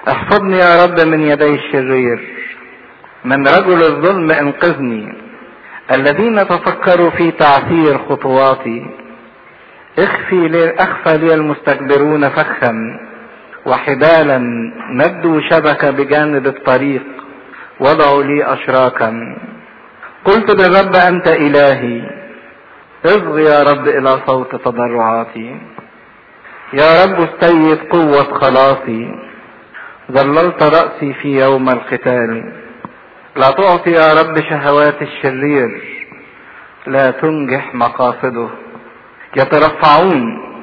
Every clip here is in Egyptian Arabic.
احفظني يا رب من يدي الشرير من رجل الظلم انقذني الذين تفكروا في تعثير خطواتي اخفي لي اخفى لي المستكبرون فخا وحبالا مدوا شبكة بجانب الطريق وضعوا لي اشراكا قلت للرب انت الهي اصغ يا رب الى صوت تضرعاتي يا رب استيد قوة خلاصي ظللت رأسي في يوم القتال لا تعطي يا رب شهوات الشرير لا تنجح مقاصده يترفعون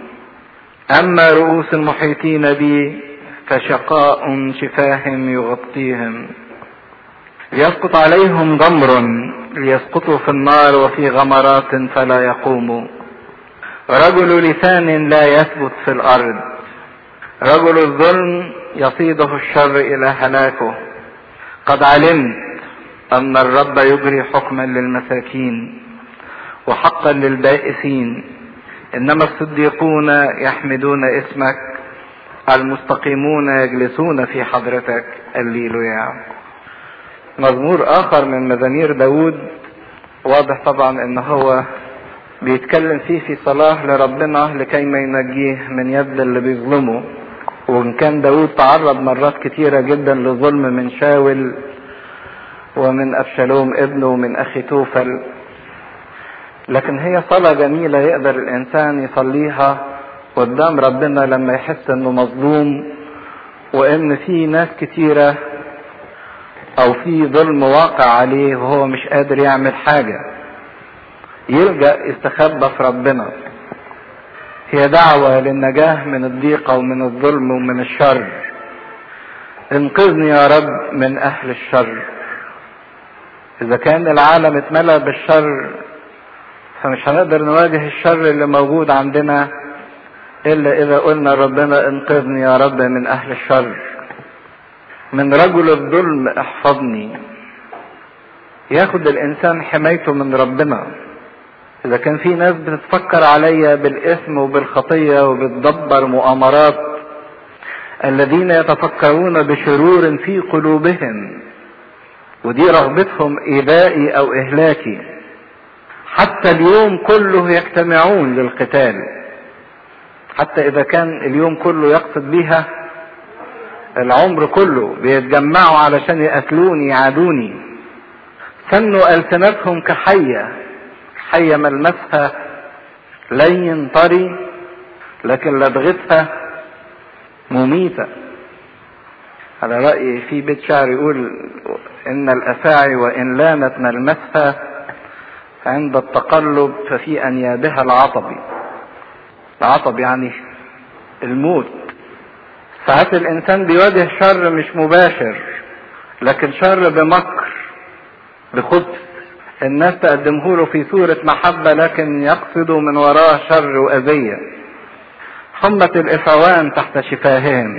اما رؤوس المحيطين بي فشقاء شفاهم يغطيهم ليسقط عليهم جمر ليسقطوا في النار وفي غمرات فلا يقوموا رجل لسان لا يثبت في الارض رجل الظلم يصيده الشر الى هلاكه قد علمت ان الرب يجري حكما للمساكين وحقا للبائسين انما الصديقون يحمدون اسمك المستقيمون يجلسون في حضرتك الليلويا مزمور اخر من مزامير داود واضح طبعا ان هو بيتكلم فيه في صلاة لربنا لكي ما ينجيه من يد اللي بيظلمه وان كان داود تعرض مرات كتيرة جدا لظلم من شاول ومن ابشالوم ابنه ومن اخي توفل لكن هي صلاة جميلة يقدر الانسان يصليها قدام ربنا لما يحس انه مظلوم وان في ناس كتيرة او في ظلم واقع عليه وهو مش قادر يعمل حاجة يلجأ يستخبى في ربنا هي دعوة للنجاة من الضيقة ومن الظلم ومن الشر انقذني يا رب من اهل الشر اذا كان العالم اتملى بالشر فمش هنقدر نواجه الشر اللي موجود عندنا الا اذا قلنا ربنا انقذني يا رب من اهل الشر من رجل الظلم احفظني ياخد الانسان حمايته من ربنا اذا كان في ناس بتتفكر عليا بالاثم وبالخطية وبتدبر مؤامرات الذين يتفكرون بشرور في قلوبهم ودي رغبتهم ايذائي او اهلاكي حتى اليوم كله يجتمعون للقتال حتى اذا كان اليوم كله يقصد بيها العمر كله بيتجمعوا علشان يقتلوني يعادوني سنوا السنتهم كحيه حية ملمسها لين طري لكن لدغتها مميتة على رأي في بيت شعر يقول إن الأفاعي وإن لانت ملمسها عند التقلب ففي أنيابها العطب العطب يعني الموت ساعات الإنسان بيواجه شر مش مباشر لكن شر بمكر بخبث الناس تقدمه له في صورة محبة لكن يقصدوا من وراه شر وأذية حمة الإفعوان تحت شفاههم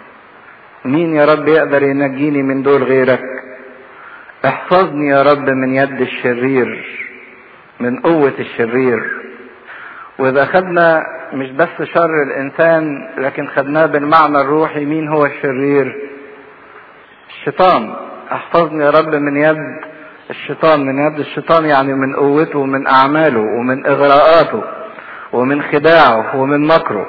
مين يا رب يقدر ينجيني من دول غيرك احفظني يا رب من يد الشرير من قوة الشرير وإذا خدنا مش بس شر الإنسان لكن خدناه بالمعنى الروحي مين هو الشرير الشيطان احفظني يا رب من يد الشيطان من يد الشيطان يعني من قوته ومن اعماله ومن اغراءاته ومن خداعه ومن مكره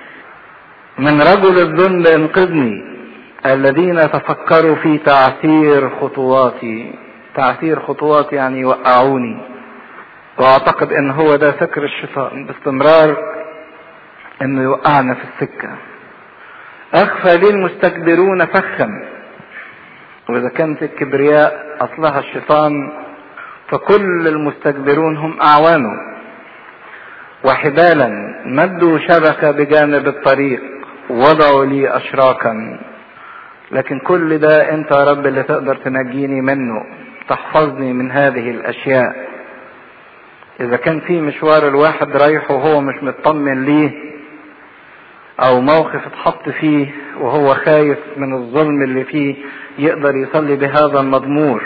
من رجل الظلم انقذني الذين تفكروا في تعثير خطواتي تعثير خطواتي يعني يوقعوني واعتقد ان هو ده فكر الشيطان باستمرار انه يوقعنا في السكه اخفى لي المستكبرون فخا واذا كانت الكبرياء اصلها الشيطان فكل المستكبرون هم اعوانه وحبالا مدوا شبكه بجانب الطريق وضعوا لي اشراكا لكن كل ده انت يا رب اللي تقدر تنجيني منه تحفظني من هذه الاشياء اذا كان في مشوار الواحد رايحه وهو مش مطمن ليه او موقف اتحط فيه وهو خايف من الظلم اللي فيه يقدر يصلي بهذا المضمور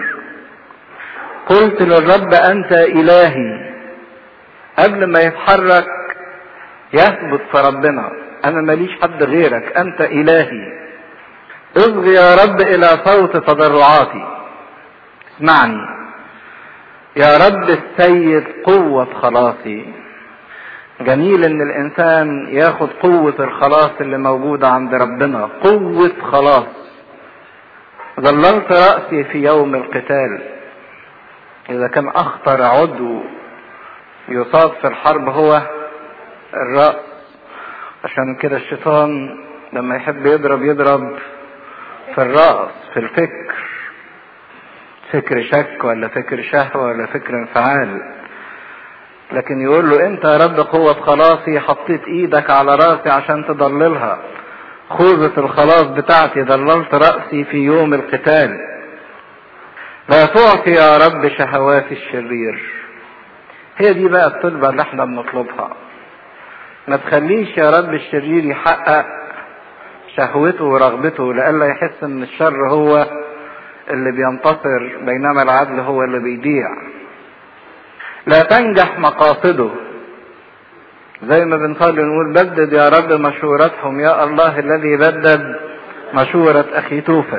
قلت للرب انت الهي قبل ما يتحرك يثبت في ربنا انا ماليش حد غيرك انت الهي اصغ يا رب الى صوت تضرعاتي اسمعني يا رب السيد قوة خلاصي جميل ان الانسان ياخد قوة الخلاص اللي موجودة عند ربنا قوة خلاص ظللت رأسي في يوم القتال اذا كان اخطر عضو يصاب في الحرب هو الرأس عشان كده الشيطان لما يحب يضرب يضرب في الرأس في الفكر فكر شك ولا فكر شهوة ولا فكر انفعال لكن يقول له انت يا رب قوة خلاصي حطيت ايدك على راسي عشان تضللها خوذة الخلاص بتاعتي ضللت رأسي في يوم القتال لا تعطي يا رب شهوات الشرير هي دي بقى الطلبة اللي احنا بنطلبها ما تخليش يا رب الشرير يحقق شهوته ورغبته لئلا يحس ان الشر هو اللي بينتصر بينما العدل هو اللي بيضيع لا تنجح مقاصده زي ما بنصلي نقول بدد يا رب مشورتهم يا الله الذي بدد مشورة أخي توفل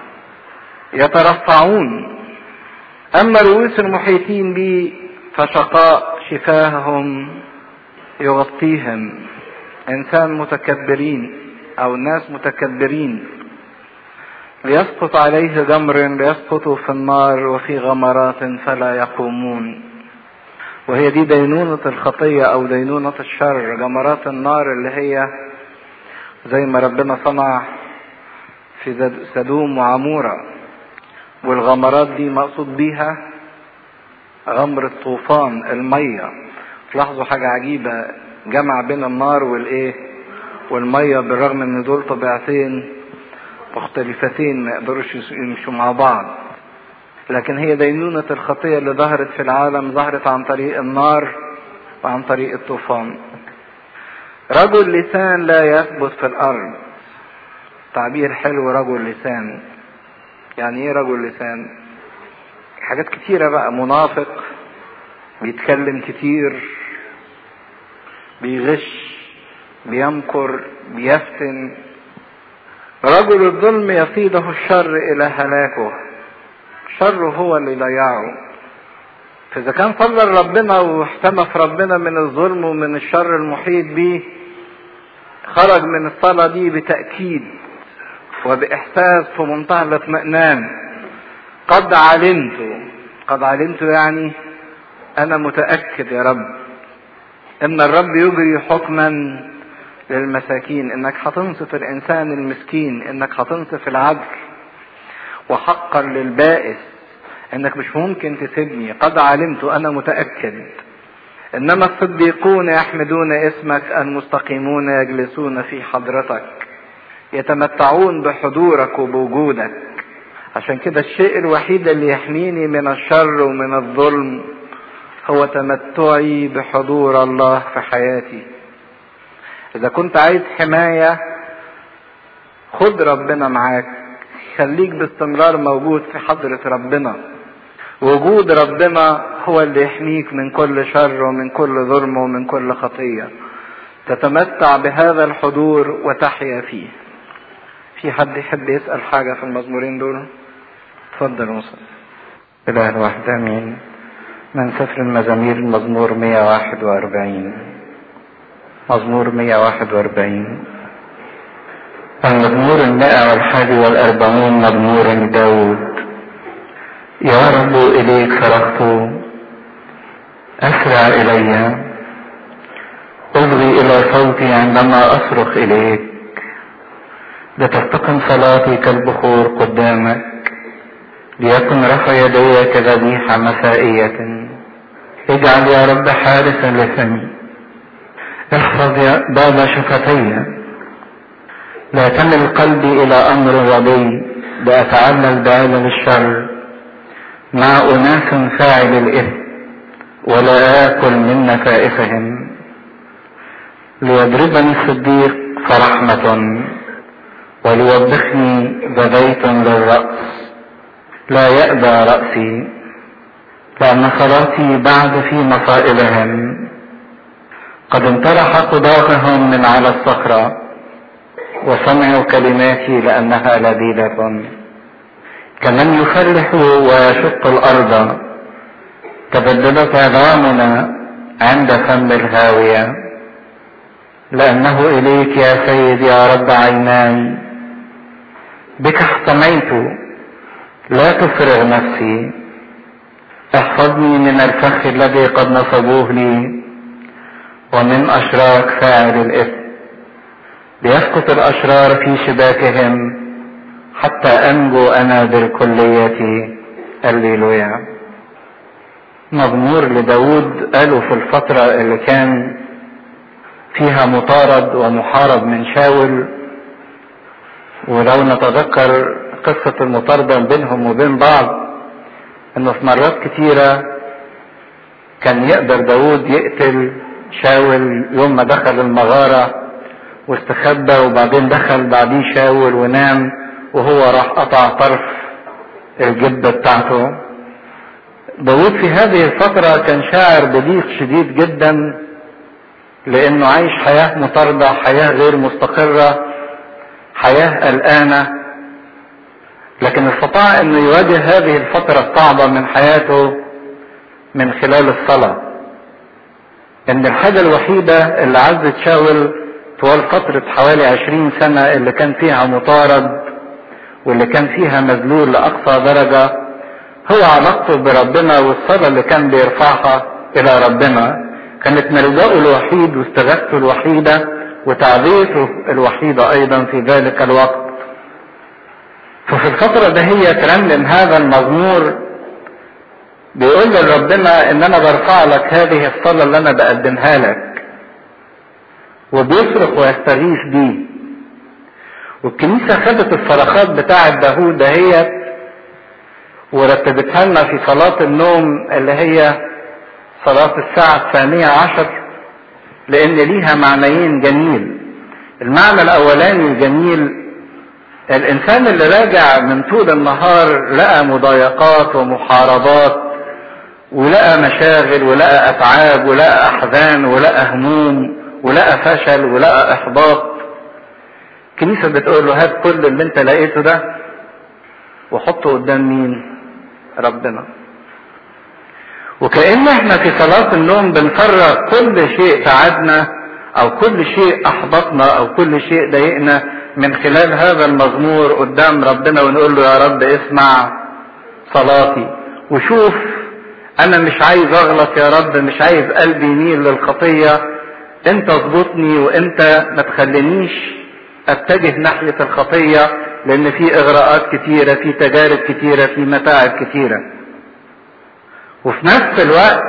يترفعون أما رؤوس المحيطين بي فشقاء شفاههم يغطيهم إنسان متكبرين أو ناس متكبرين ليسقط عليه جمر ليسقطوا في النار وفي غمرات فلا يقومون وهي دي دينونة الخطية أو دينونة الشر جمرات النار اللي هي زي ما ربنا صنع في سدوم وعمورة والغمرات دي مقصود بيها غمر الطوفان المية تلاحظوا حاجة عجيبة جمع بين النار والايه والمية بالرغم ان دول طبيعتين مختلفتين ما يقدروش يمشوا مع بعض لكن هي دينونة الخطية اللي ظهرت في العالم ظهرت عن طريق النار وعن طريق الطوفان رجل لسان لا يثبت في الأرض تعبير حلو رجل لسان يعني ايه رجل لسان حاجات كتيرة بقى منافق بيتكلم كتير بيغش بيمكر بيفتن رجل الظلم يصيده الشر الى هلاكه الشر هو اللي يضيعه فاذا كان صلى ربنا واحتمى في ربنا من الظلم ومن الشر المحيط به خرج من الصلاة دي بتأكيد وبإحساس في منتهى الاطمئنان قد علمت قد علمت يعني أنا متأكد يا رب إن الرب يجري حكما للمساكين إنك هتنصف الإنسان المسكين إنك هتنصف العدل وحقا للبائس إنك مش ممكن تسيبني قد علمت أنا متأكد إنما الصديقون يحمدون اسمك المستقيمون يجلسون في حضرتك يتمتعون بحضورك وبوجودك عشان كده الشيء الوحيد اللي يحميني من الشر ومن الظلم هو تمتعي بحضور الله في حياتي اذا كنت عايز حماية خد ربنا معاك خليك باستمرار موجود في حضرة ربنا وجود ربنا هو اللي يحميك من كل شر ومن كل ظلم ومن كل خطية تتمتع بهذا الحضور وتحيا فيه في حد يحب يسأل حاجة في المزمورين دول اتفضل وصل إله الواحد أمين من سفر المزامير المزمور 141 مزمور 141 المزمور المائة والحادي والأربعون مزمور داود يا رب إليك صرخت أسرع إلي أصغي إلى صوتي عندما أصرخ إليك لتستقم صلاتي كالبخور قدامك ليكن رفع يدي كذبيحة مسائية اجعل يا رب حارسا لفمي احفظ يا باب شفتي لا تمل قلبي الى امر رضي لاتعلل بعلم الشر مع اناس فاعل الاثم ولا اكل من نفائسهم ليضربني الصديق فرحمة وليوبخني ببيت للرأس لا يأبى رأسي لأن صلاتي بعد في مصائبهم قد انطرح قضاهم من على الصخرة وسمعوا كلماتي لأنها لذيذة كمن يفرح ويشق الأرض تبددت عظامنا عند فم الهاوية لأنه إليك يا سيد يا رب عيناي بك احتميت لا تفرغ نفسي احفظني من الفخ الذي قد نصبوه لي ومن أشراك فاعل الإثم ليسقط الأشرار في شباكهم حتى أنجو أنا بالكلية الليلويا مزمور لداود قالوا في الفترة اللي كان فيها مطارد ومحارب من شاول ولو نتذكر قصة المطاردة بينهم وبين بعض انه في مرات كتيرة كان يقدر داود يقتل شاول يوم ما دخل المغارة واستخبى وبعدين دخل بعديه شاول ونام وهو راح قطع طرف الجبة بتاعته داود في هذه الفترة كان شاعر بضيق شديد جدا لانه عايش حياة مطاردة حياة غير مستقرة حياة قلقانة لكن استطاع انه يواجه هذه الفترة الصعبة من حياته من خلال الصلاة ان الحاجة الوحيدة اللي عزت شاول طوال فترة حوالي عشرين سنة اللي كان فيها مطارد واللي كان فيها مذلول لأقصى درجة هو علاقته بربنا والصلاة اللي كان بيرفعها إلى ربنا كانت ملجأه الوحيد واستغاثته الوحيدة وتعبيته الوحيدة أيضا في ذلك الوقت ففي الفترة ده هي ترنم هذا المزمور بيقول لربنا ان انا برفع لك هذه الصلاة اللي انا بقدمها لك وبيصرخ ويستغيث بيه والكنيسة خدت الصرخات بتاعة داوود دهيت ورتبتها لنا في صلاة النوم اللي هي صلاة الساعة الثانية عشر لأن ليها معنيين جميل المعنى الأولاني الجميل الإنسان اللي راجع من طول النهار لقى مضايقات ومحاربات ولقى مشاغل ولقى أتعاب ولقى أحزان ولقى هموم ولقى فشل ولقى إحباط الكنيسة بتقول له هات كل اللي أنت لقيته ده وحطه قدام مين؟ ربنا. وكأن احنا في صلاة النوم بنفرغ كل شيء تعبنا أو كل شيء أحبطنا أو كل شيء ضايقنا من خلال هذا المزمور قدام ربنا ونقول له يا رب اسمع صلاتي وشوف انا مش عايز اغلط يا رب مش عايز قلبي يميل للخطية انت اظبطني وانت ما تخلينيش اتجه ناحية الخطية لان في اغراءات كتيرة في تجارب كتيرة في متاعب كتيرة وفي نفس الوقت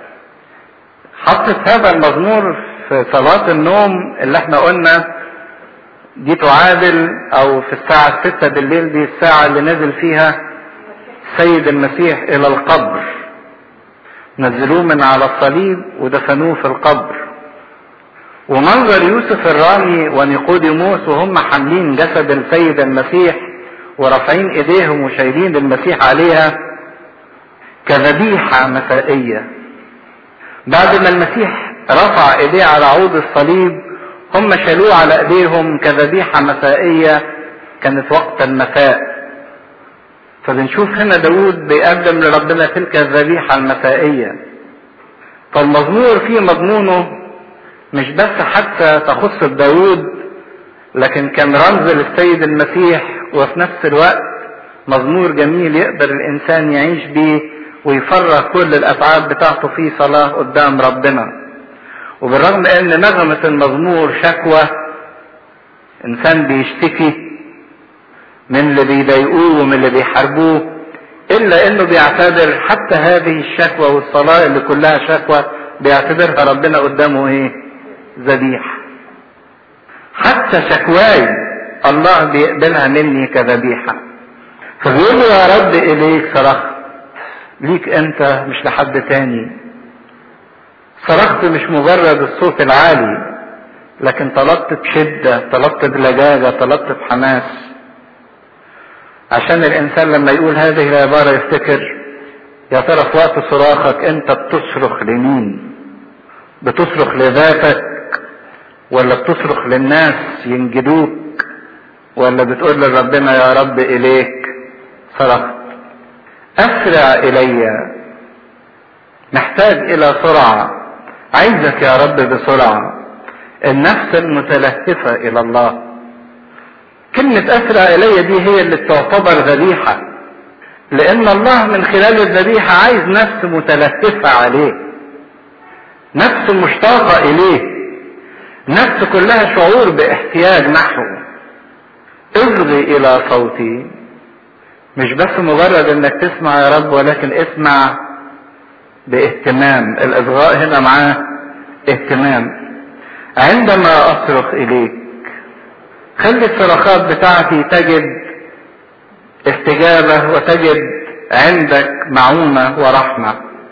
حطت هذا المزمور في صلاة النوم اللي احنا قلنا دي تعادل او في الساعة الستة بالليل دي الساعة اللي نزل فيها سيد المسيح الى القبر نزلوه من على الصليب ودفنوه في القبر ومنظر يوسف الرامي ونيقوديموس وهم حاملين جسد السيد المسيح ورافعين ايديهم وشايلين المسيح عليها كذبيحة مسائية بعد ما المسيح رفع ايديه على عود الصليب هم شالوه على ايديهم كذبيحة مسائية كانت وقت المساء فبنشوف هنا داود بيقدم لربنا تلك الذبيحة المسائية فالمزمور فيه مضمونه مش بس حتى تخص داود لكن كان رمز للسيد المسيح وفي نفس الوقت مزمور جميل يقدر الانسان يعيش بيه ويفرغ كل الاتعاب بتاعته في صلاة قدام ربنا وبالرغم ان نغمة المزمور شكوى انسان بيشتكي من اللي بيضايقوه ومن اللي بيحاربوه الا انه بيعتبر حتى هذه الشكوى والصلاة اللي كلها شكوى بيعتبرها ربنا قدامه ايه ذبيحة حتى شكواي الله بيقبلها مني كذبيحة فبيقول له يا رب اليك صرخت ليك انت مش لحد تاني صرخت مش مجرد الصوت العالي لكن طلبت بشدة طلبت بلجاجة طلبت بحماس عشان الانسان لما يقول هذه العبارة يفتكر يا ترى في وقت صراخك انت بتصرخ لمين بتصرخ لذاتك ولا بتصرخ للناس ينجدوك ولا بتقول لربنا يا رب اليك صرخت اسرع الي نحتاج الى سرعه عايزك يا رب بسرعه النفس المتلهفه الى الله كلمه اسرع الي دي هي اللي تعتبر ذبيحه لان الله من خلال الذبيحه عايز نفس متلهفه عليه نفس مشتاقه اليه نفس كلها شعور باحتياج نحوه اصغي الى صوتي مش بس مجرد انك تسمع يا رب ولكن اسمع باهتمام الاصغاء هنا معاه اهتمام عندما اصرخ اليك خلي الصرخات بتاعتي تجد استجابة وتجد عندك معونة ورحمة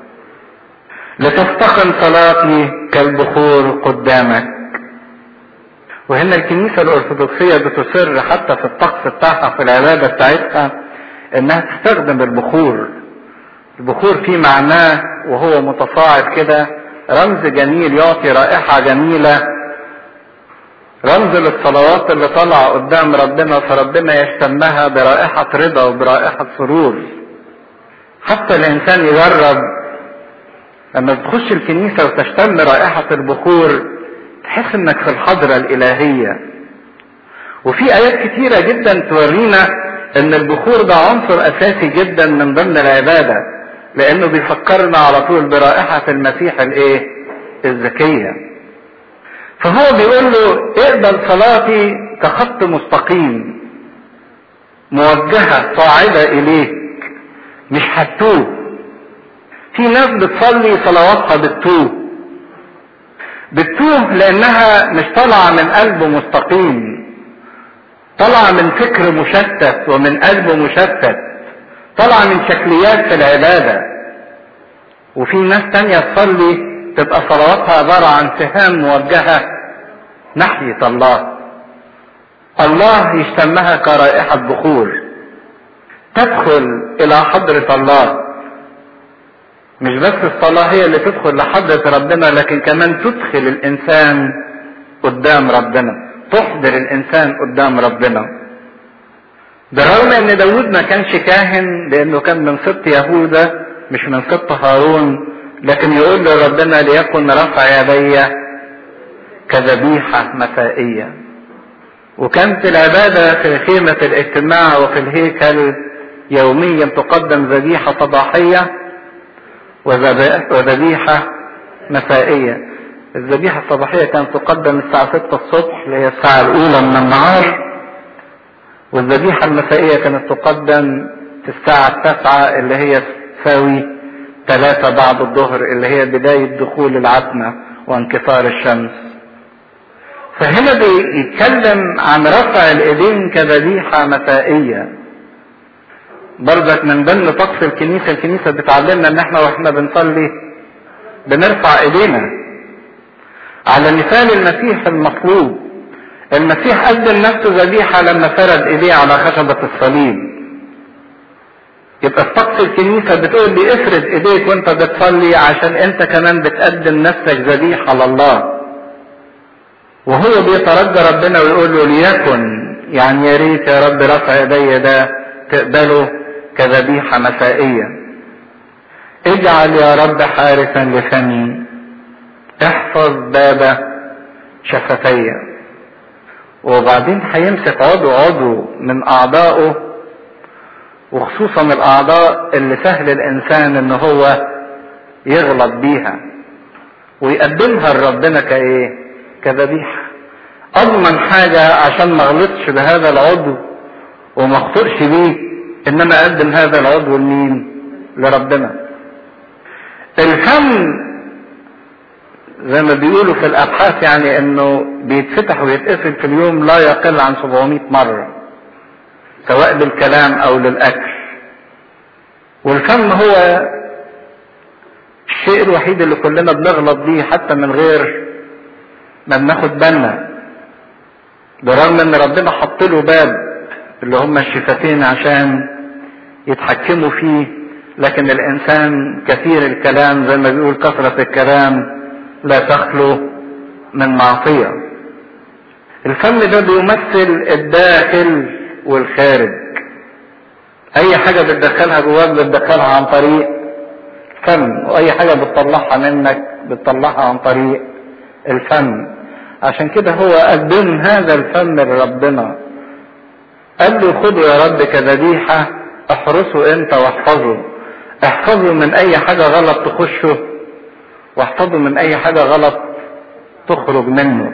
لتفتقن صلاتي كالبخور قدامك وهنا الكنيسة الأرثوذكسية بتصر حتى في الطقس بتاعها في العبادة بتاعتها إنها تستخدم البخور. البخور فيه معناه وهو متصاعد كده رمز جميل يعطي رائحة جميلة رمز للصلوات اللي طالعة قدام ربنا فربنا يشتمها برائحة رضا وبرائحة سرور. حتى الإنسان يجرب لما تخش الكنيسة وتشتم رائحة البخور تحس انك في الحضرة الالهية وفي ايات كتيرة جدا تورينا ان البخور ده عنصر اساسي جدا من ضمن العبادة لانه بيفكرنا على طول برائحة المسيح الايه الذكية فهو بيقول له اقبل صلاتي كخط مستقيم موجهة صاعدة اليك مش هتوه في ناس بتصلي صلواتها بالتوه بتتوه لانها مش طالعه من قلب مستقيم طالعه من فكر مشتت ومن قلب مشتت طالعه من شكليات في العباده وفي ناس تانية تصلي تبقى صلواتها عبارة عن سهام موجهة ناحية الله الله يشتمها كرائحة بخور تدخل إلى حضرة الله مش بس الصلاة هي اللي تدخل لحضرة ربنا لكن كمان تدخل الإنسان قدام ربنا تحضر الإنسان قدام ربنا بالرغم ان داود ما كانش كاهن لانه كان من سبط يهوذا مش من سبط هارون لكن يقول لربنا ليكن رفع يدي كذبيحة مسائية وكانت العبادة في خيمة الاجتماع وفي الهيكل يوميا تقدم ذبيحة صباحية وذبيحة مسائية الذبيحة الصباحية كانت تقدم الساعة 6 الصبح اللي هي الساعة الأولى من النهار والذبيحة المسائية كانت تقدم في الساعة التاسعة اللي هي تساوي ثلاثة بعد الظهر اللي هي بداية دخول العتمة وانكسار الشمس فهنا بيتكلم عن رفع الايدين كذبيحة مسائية برضك من ضمن طقس الكنيسة الكنيسة بتعلمنا ان احنا واحنا بنصلي بنرفع ايدينا على مثال المسيح المطلوب المسيح قدم نفسه ذبيحة لما فرد ايديه على خشبة الصليب يبقى في طقس الكنيسة بتقول لي افرد ايديك وانت بتصلي عشان انت كمان بتقدم نفسك ذبيحة لله وهو بيترجى ربنا ويقول له ليكن يعني يا ريت يا رب رفع يدي ده تقبله كذبيحة مسائية اجعل يا رب حارسا لفمي احفظ باب شفتي وبعدين هيمسك عضو عضو من اعضائه وخصوصا الاعضاء اللي سهل الانسان ان هو يغلط بيها ويقدمها لربنا كايه كذبيحه اضمن حاجه عشان ما اغلطش بهذا العضو وما اخطرش بيه ان انا اقدم هذا العضو لمين لربنا الفم زي ما بيقولوا في الابحاث يعني انه بيتفتح ويتقفل في اليوم لا يقل عن 700 مره سواء للكلام او للاكل والفم هو الشيء الوحيد اللي كلنا بنغلط بيه حتى من غير ما بناخد بالنا برغم ان ربنا حط له باب اللي هم الشفتين عشان يتحكموا فيه لكن الانسان كثير الكلام زي ما بيقول كثرة الكلام لا تخلو من معصية الفم ده بيمثل الداخل والخارج اي حاجة بتدخلها جواك بتدخلها عن طريق فم واي حاجة بتطلعها منك بتطلعها عن طريق الفم عشان كده هو قدم هذا الفم لربنا قال له خده يا رب كذبيحة احرسه انت واحفظه احفظه من اي حاجة غلط تخشه واحفظه من اي حاجة غلط تخرج منه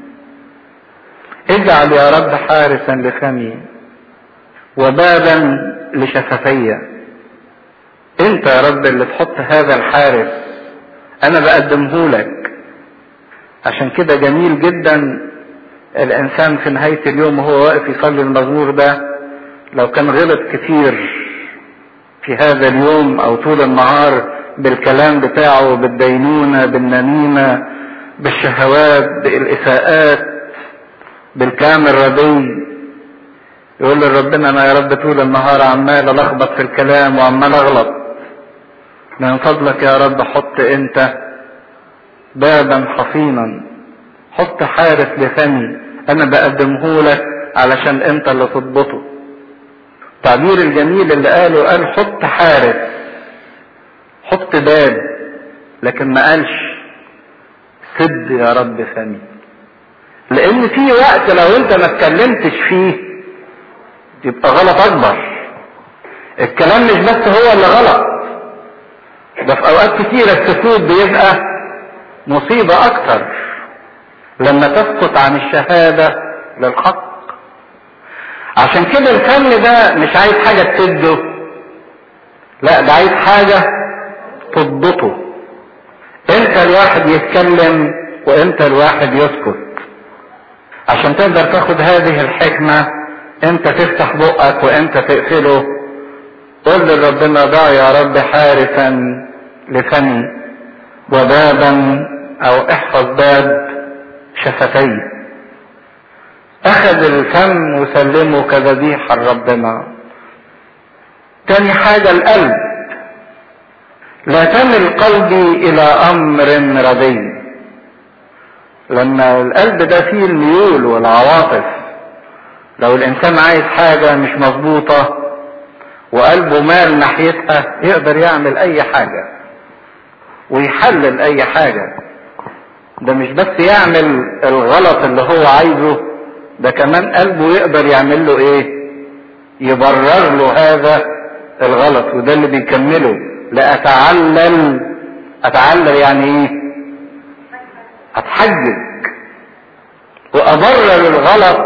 اجعل يا رب حارسا لفمي وبابا لشفتي انت يا رب اللي تحط هذا الحارس انا بقدمه لك عشان كده جميل جدا الانسان في نهاية اليوم وهو واقف يصلي المزمور ده لو كان غلط كتير في هذا اليوم او طول النهار بالكلام بتاعه بالدينونة بالنميمة بالشهوات بالاساءات بالكلام الردي يقول لربنا انا يا رب طول النهار عمال الخبط في الكلام وعمال اغلط من فضلك يا رب حط انت بابا حصينا حط حارس لفمي انا بقدمه لك علشان انت اللي تضبطه التعبير الجميل اللي قاله قال حط حارس حط باب لكن ما قالش سد يا رب فمي لان في وقت لو انت ما اتكلمتش فيه يبقى غلط اكبر الكلام مش بس هو اللي غلط ده في اوقات كتيرة السكوت بيبقى مصيبة اكتر لما تسقط عن الشهادة للحق عشان كده الفن ده مش عايز حاجة تسده لا ده عايز حاجة تضبطه امتى الواحد يتكلم وامتى الواحد يسكت عشان تقدر تاخد هذه الحكمة امتى تفتح بقك وامتى تقفله قل لربنا ضع يا رب حارسا لفمي وبابا او احفظ باب شفتي اخذ الفم وسلمه كذبيحة لربنا تاني حاجة القلب لا تمل قلبي الى امر ردي لما القلب ده فيه الميول والعواطف لو الانسان عايز حاجة مش مظبوطة وقلبه مال ناحيتها يقدر يعمل اي حاجة ويحلل اي حاجة ده مش بس يعمل الغلط اللي هو عايزه ده كمان قلبه يقدر يعمل له ايه يبرر له هذا الغلط وده اللي بيكمله لأتعلل أتعلل يعني ايه أتحجج وأبرر الغلط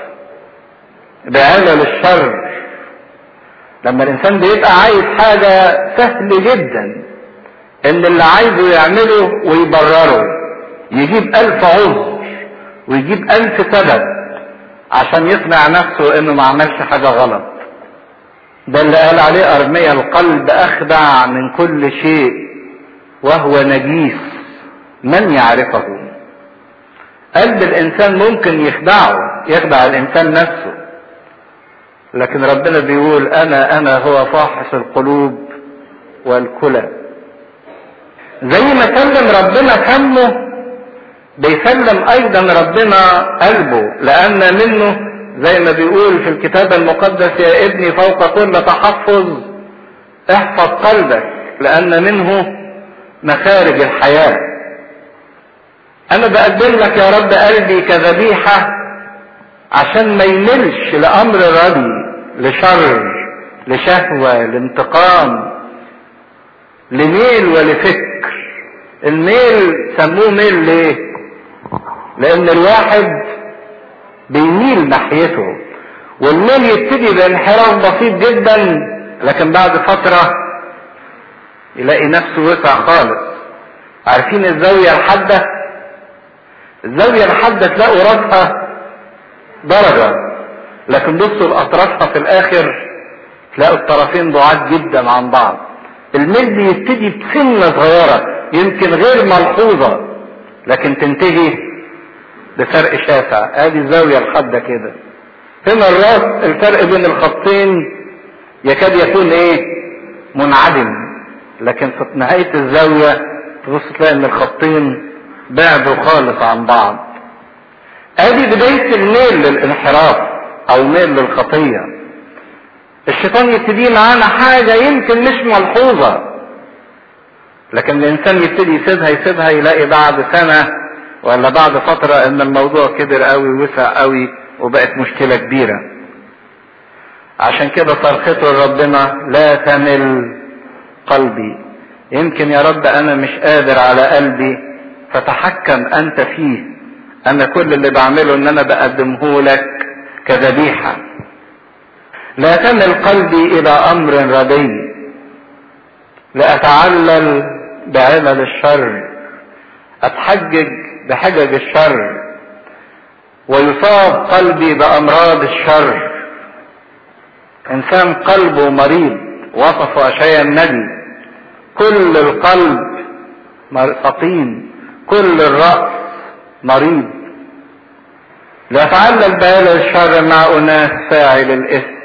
بعمل الشر لما الإنسان بيبقى عايز حاجة سهل جدا إن اللي عايزه يعمله ويبرره يجيب ألف عذر ويجيب ألف سبب عشان يقنع نفسه إنه ما عملش حاجة غلط ده اللي قال عليه أرمية القلب أخدع من كل شيء وهو نجيس من يعرفه قلب الإنسان ممكن يخدعه يخدع الإنسان نفسه لكن ربنا بيقول أنا أنا هو فاحص القلوب والكلى زي ما سلم ربنا فمه بيسلم ايضا ربنا قلبه لان منه زي ما بيقول في الكتاب المقدس يا ابني فوق كل تحفظ احفظ قلبك لان منه مخارج الحياة انا بقدم لك يا رب قلبي كذبيحة عشان ما يملش لامر ردي لشر لشهوة لانتقام لميل ولفكر الميل سموه ميل ليه لان الواحد بيميل ناحيته والميل يبتدي بانحراف بسيط جدا لكن بعد فترة يلاقي نفسه وسع خالص عارفين الزاوية الحادة الزاوية الحادة تلاقوا راسها درجة لكن بصوا الاطرافها في الاخر تلاقوا الطرفين بعاد جدا عن بعض الميل بيبتدي بسنة صغيرة يمكن غير ملحوظة لكن تنتهي بفرق شاسع ادي الزاوية الحادة كده هنا الراس الفرق بين الخطين يكاد يكون ايه منعدم لكن في نهاية الزاوية تبص تلاقي ان الخطين بعدوا خالص عن بعض ادي بداية الميل للانحراف او ميل للخطية الشيطان يبتدي معانا حاجة يمكن مش ملحوظة لكن الانسان يبتدي يسيبها يسيبها يلاقي بعد سنة ولا بعد فترة ان الموضوع كبر قوي وسع قوي وبقت مشكلة كبيرة عشان كده صرخته لربنا لا تمل قلبي يمكن يا رب انا مش قادر على قلبي فتحكم انت فيه انا كل اللي بعمله ان انا بقدمه لك كذبيحة لا تمل قلبي الى امر ردي لاتعلل بعلل الشر اتحجج بحجج الشر ويصاب قلبي بامراض الشر انسان قلبه مريض وصف اشياء النبي كل القلب سقيم كل الرأس مريض لا تعلل بال الشر مع أناس فاعل الإثم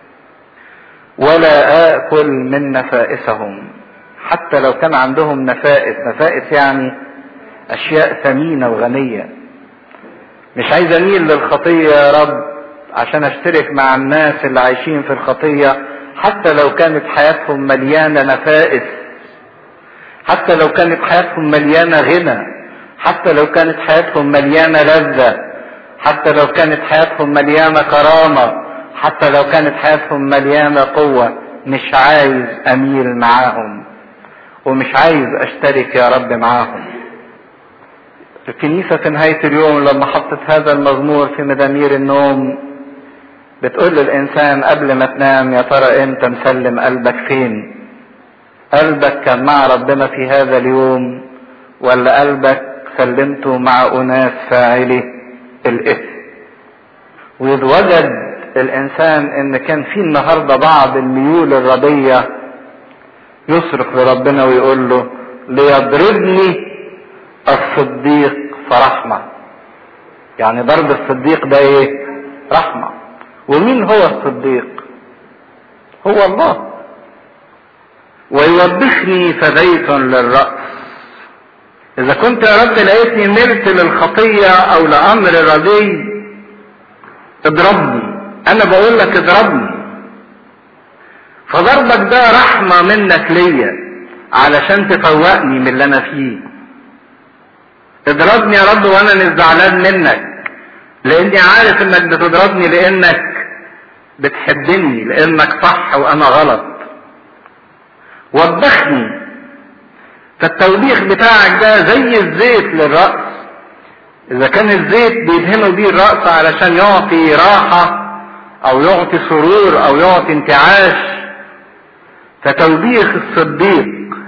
ولا آكل من نفائسهم حتى لو كان عندهم نفائس نفائس يعني أشياء ثمينة وغنية مش عايز أميل للخطية يا رب عشان أشترك مع الناس اللي عايشين في الخطية حتى لو كانت حياتهم مليانة نفائس حتى لو كانت حياتهم مليانة غنى حتى لو كانت حياتهم مليانة لذة حتى لو كانت حياتهم مليانة كرامة حتى لو كانت حياتهم مليانة قوة مش عايز أميل معاهم ومش عايز أشترك يا رب معاهم الكنيسة في نهاية اليوم لما حطت هذا المزمور في مزامير النوم بتقول للإنسان قبل ما تنام يا ترى أنت مسلم قلبك فين قلبك كان مع ربنا في هذا اليوم ولا قلبك سلمته مع أناس فاعلي الإثم ويتوجد الإنسان إن كان في النهاردة بعض الميول الردية يصرخ لربنا ويقول له ليضربني الصديق فرحمة يعني ضرب الصديق ده ايه رحمة ومين هو الصديق هو الله ويوبخني فزيت للرأس إذا كنت يا رب لقيتني ملت للخطية أو لأمر ردي اضربني أنا بقول لك اضربني فضربك ده رحمة منك ليا علشان تفوقني من اللي أنا فيه اضربني يا رب وأنا مش زعلان منك لأني عارف إنك بتضربني لأنك بتحبني لأنك صح وأنا غلط وبخني فالتوبيخ بتاعك ده زي الزيت للرأس إذا كان الزيت بيدهنوا بيه الرأس علشان يعطي راحة أو يعطي سرور أو يعطي انتعاش فتوبيخ الصديق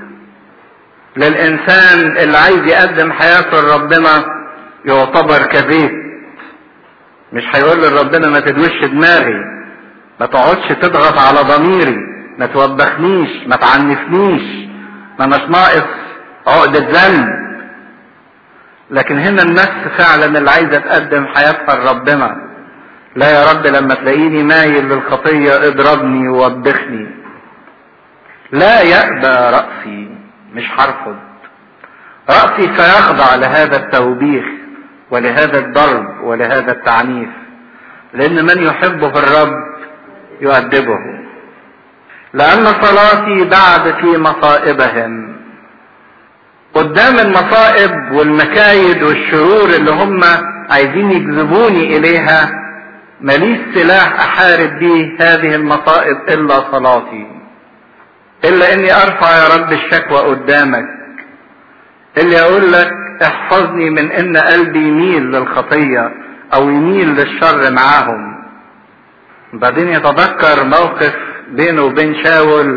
للإنسان اللي عايز يقدم حياته لربنا يعتبر كزيت مش هيقول لربنا ما تدوش دماغي ما تقعدش تضغط على ضميري ما توبخنيش ما تعنفنيش ما مش ناقص عقدة ذنب لكن هنا النفس فعلا اللي عايزة تقدم حياتها لربنا لا يا رب لما تلاقيني مايل للخطية اضربني ووبخني لا يأبى رأسي مش هرفض رأسي سيخضع لهذا التوبيخ ولهذا الضرب ولهذا التعنيف لأن من يحبه الرب يؤدبه لأن صلاتي بعد في مصائبهم قدام المصائب والمكايد والشرور اللي هم عايزين يجذبوني إليها ماليش سلاح أحارب به هذه المصائب إلا صلاتي إلا إني أرفع يا رب الشكوى قدامك اللي أقول لك احفظني من إن قلبي يميل للخطية أو يميل للشر معاهم بعدين يتذكر موقف بينه وبين شاول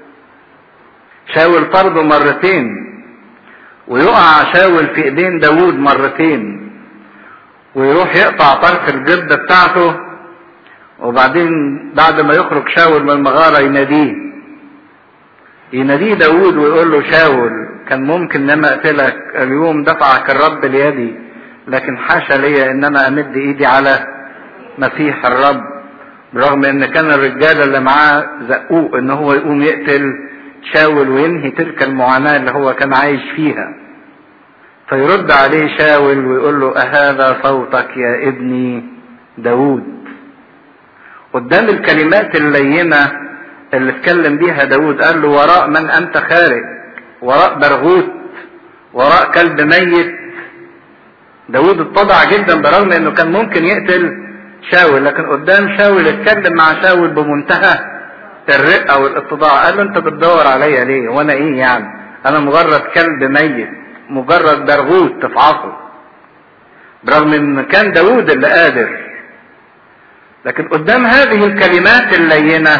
شاول طرده مرتين ويقع شاول في ايدين داوود مرتين ويروح يقطع طرف الجبة بتاعته وبعدين بعد ما يخرج شاول من المغارة يناديه يناديه داوود ويقول له شاول كان ممكن ان انا اقتلك اليوم دفعك الرب ليدي لكن حاشا ليا ان انا امد ايدي على مسيح الرب برغم ان كان الرجاله اللي معاه زقوه ان هو يقوم يقتل شاول وينهي تلك المعاناه اللي هو كان عايش فيها فيرد عليه شاول ويقول له أهذا صوتك يا ابني داود قدام الكلمات اللينة اللي اتكلم بيها داود قال له وراء من أنت خارج وراء برغوت وراء كلب ميت داود اتضع جدا برغم انه كان ممكن يقتل شاول لكن قدام شاول اتكلم مع شاول بمنتهى الرقة والاتضاع قال له انت بتدور عليا ليه وانا ايه يعني انا مجرد كلب ميت مجرد برغوت تفعصه برغم ان كان داود اللي قادر لكن قدام هذه الكلمات اللينة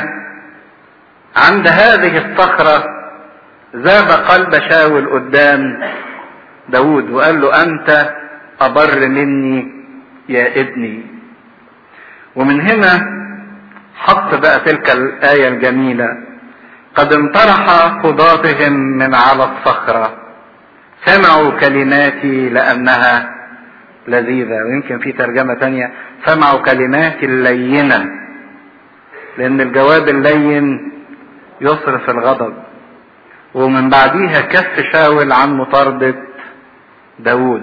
عند هذه الصخرة ذاب قلب شاول قدام داود وقال له انت أبر مني يا ابني ومن هنا حط بقى تلك الآية الجميلة قد انطرح قضاتهم من على الصخرة سمعوا كلماتي لأنها لذيذة ويمكن في ترجمة تانية سمعوا كلماتي اللينة لأن الجواب اللين يصرف الغضب ومن بعديها كف شاول عن مطاردة داود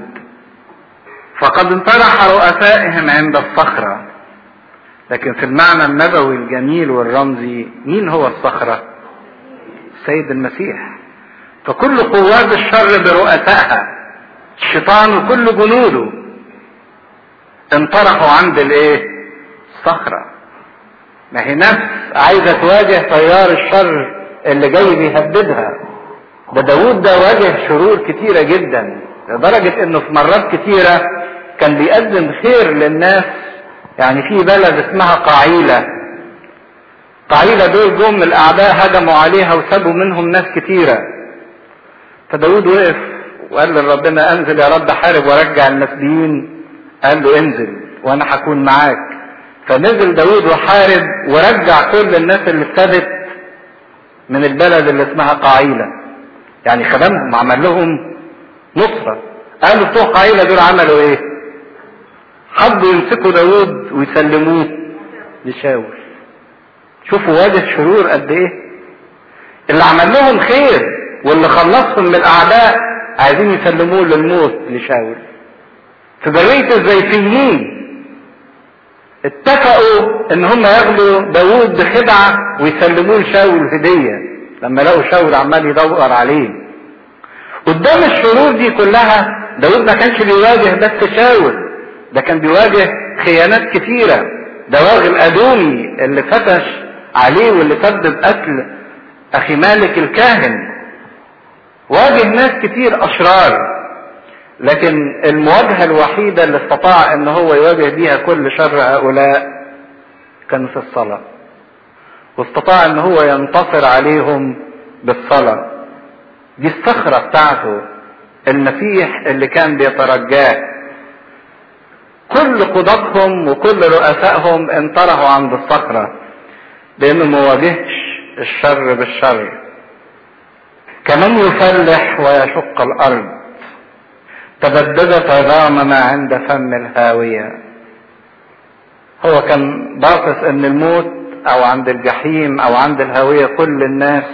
فقد انطرح رؤسائهم عند الصخرة لكن في المعنى النبوي الجميل والرمزي مين هو الصخرة السيد المسيح فكل قوات الشر برؤسائها الشيطان وكل جنوده انطرحوا عند الايه الصخرة ما هي نفس عايزة تواجه تيار الشر اللي جاي بيهددها ده داود ده واجه شرور كتيرة جدا لدرجة انه في مرات كتيرة كان بيقدم خير للناس يعني في بلد اسمها قعيلة قعيلة دول جم الاعداء هجموا عليها وسابوا منهم ناس كتيرة فداود وقف وقال لربنا انزل يا رب حارب ورجع المسبيين قال له انزل وانا هكون معاك فنزل داود وحارب ورجع كل الناس اللي ابتدت من البلد اللي اسمها قعيلة يعني خدمهم عمل لهم نصرة قالوا بتوع قعيلة دول عملوا ايه حبوا يمسكوا داود ويسلموه لشاول شوفوا واجه شرور قد ايه اللي عمل لهم خير واللي خلصهم من الاعداء عايزين يسلموه للموت لشاول في برية الزيتيين اتفقوا ان هم ياخدوا داوود بخدعة ويسلموه لشاول هدية لما لقوا شاول عمال يدور عليه قدام الشرور دي كلها داود ما كانش بيواجه بس شاول ده كان بيواجه خيانات كتيرة ده واغ الأدومي اللي فتش عليه واللي سبب قتل أخي مالك الكاهن واجه ناس كتير أشرار لكن المواجهة الوحيدة اللي استطاع ان هو يواجه بيها كل شر هؤلاء كان في الصلاة واستطاع ان هو ينتصر عليهم بالصلاة دي الصخرة بتاعته المسيح اللي كان بيترجاه كل قضاتهم وكل رؤسائهم انطرحوا عند الصخرة لانه ما واجهش الشر بالشر كمن يفلح ويشق الارض تبددت عظامنا عند فم الهاوية هو كان باصص ان الموت او عند الجحيم او عند الهاوية كل الناس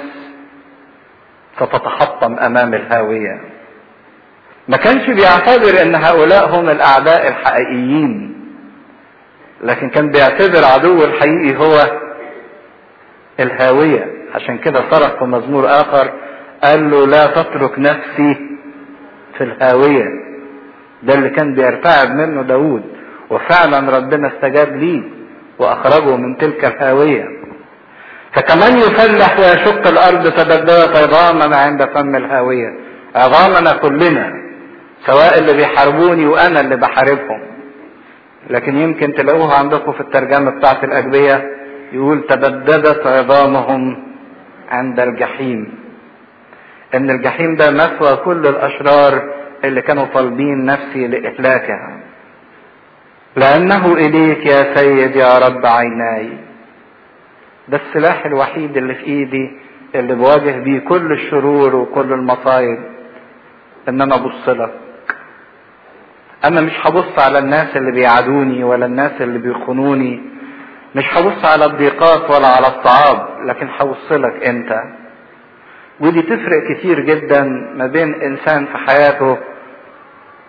ستتحطم امام الهاوية ما كانش بيعتبر ان هؤلاء هم الاعداء الحقيقيين لكن كان بيعتبر عدو الحقيقي هو الهاوية عشان كده صرخ في مزمور اخر قال له لا تترك نفسي في الهاوية ده اللي كان بيرتعب منه داود وفعلا ربنا استجاب ليه واخرجه من تلك الهاوية فكمان يفلح ويشق الارض تبدلت عظامنا عند فم الهاوية عظامنا كلنا سواء اللي بيحاربوني وانا اللي بحاربهم لكن يمكن تلاقوها عندكم في الترجمة بتاعت الأجبية يقول تبددت عظامهم عند الجحيم ان الجحيم ده مثوى كل الاشرار اللي كانوا طالبين نفسي لاهلاكها لانه اليك يا سيد يا رب عيناي ده السلاح الوحيد اللي في ايدي اللي بواجه بيه كل الشرور وكل المصايب ان انا ابص لك انا مش هبص على الناس اللي بيعادوني ولا الناس اللي بيخونوني مش هبص على الضيقات ولا على الصعاب لكن هبص لك انت ودي تفرق كتير جدا ما بين انسان في حياته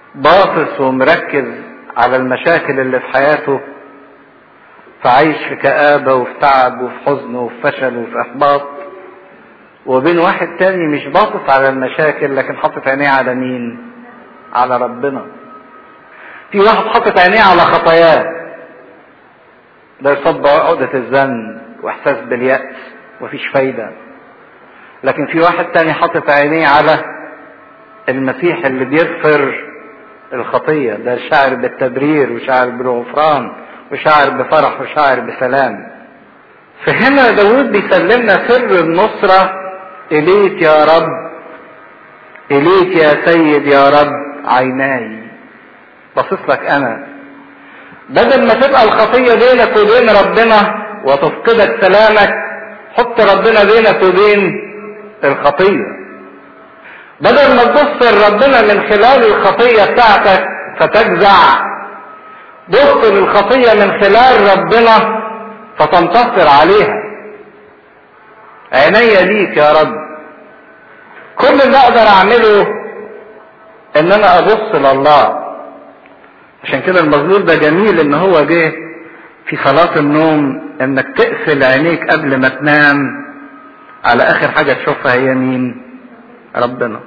باصص ومركز على المشاكل اللي في حياته فعايش في كآبة وفي تعب وفي حزن وفي فشل وفي إحباط وبين واحد تاني مش باصص على المشاكل لكن حاطط عينيه على مين؟ على ربنا. في واحد حاطط عينيه على خطاياه ده يصاب عقدة الذنب وإحساس باليأس ومفيش فايدة. لكن في واحد تاني حاطط عينيه على المسيح اللي بيغفر الخطية ده شاعر بالتبرير وشاعر بالغفران وشاعر بفرح وشاعر بسلام فهنا داود بيسلمنا سر النصرة إليك يا رب إليك يا سيد يا رب عيناي باصص لك أنا بدل ما تبقى الخطية بينك وبين ربنا وتفقدك سلامك حط ربنا بينك وبين الخطية بدل ما تبص لربنا من خلال الخطية بتاعتك فتجزع بص للخطية من خلال ربنا فتنتصر عليها عينيا ليك يا رب كل اللي اقدر اعمله ان انا ابص لله عشان كده المزمور ده جميل ان هو جه في صلاة النوم انك تقفل عينيك قبل ما تنام على اخر حاجة تشوفها هي مين ربنا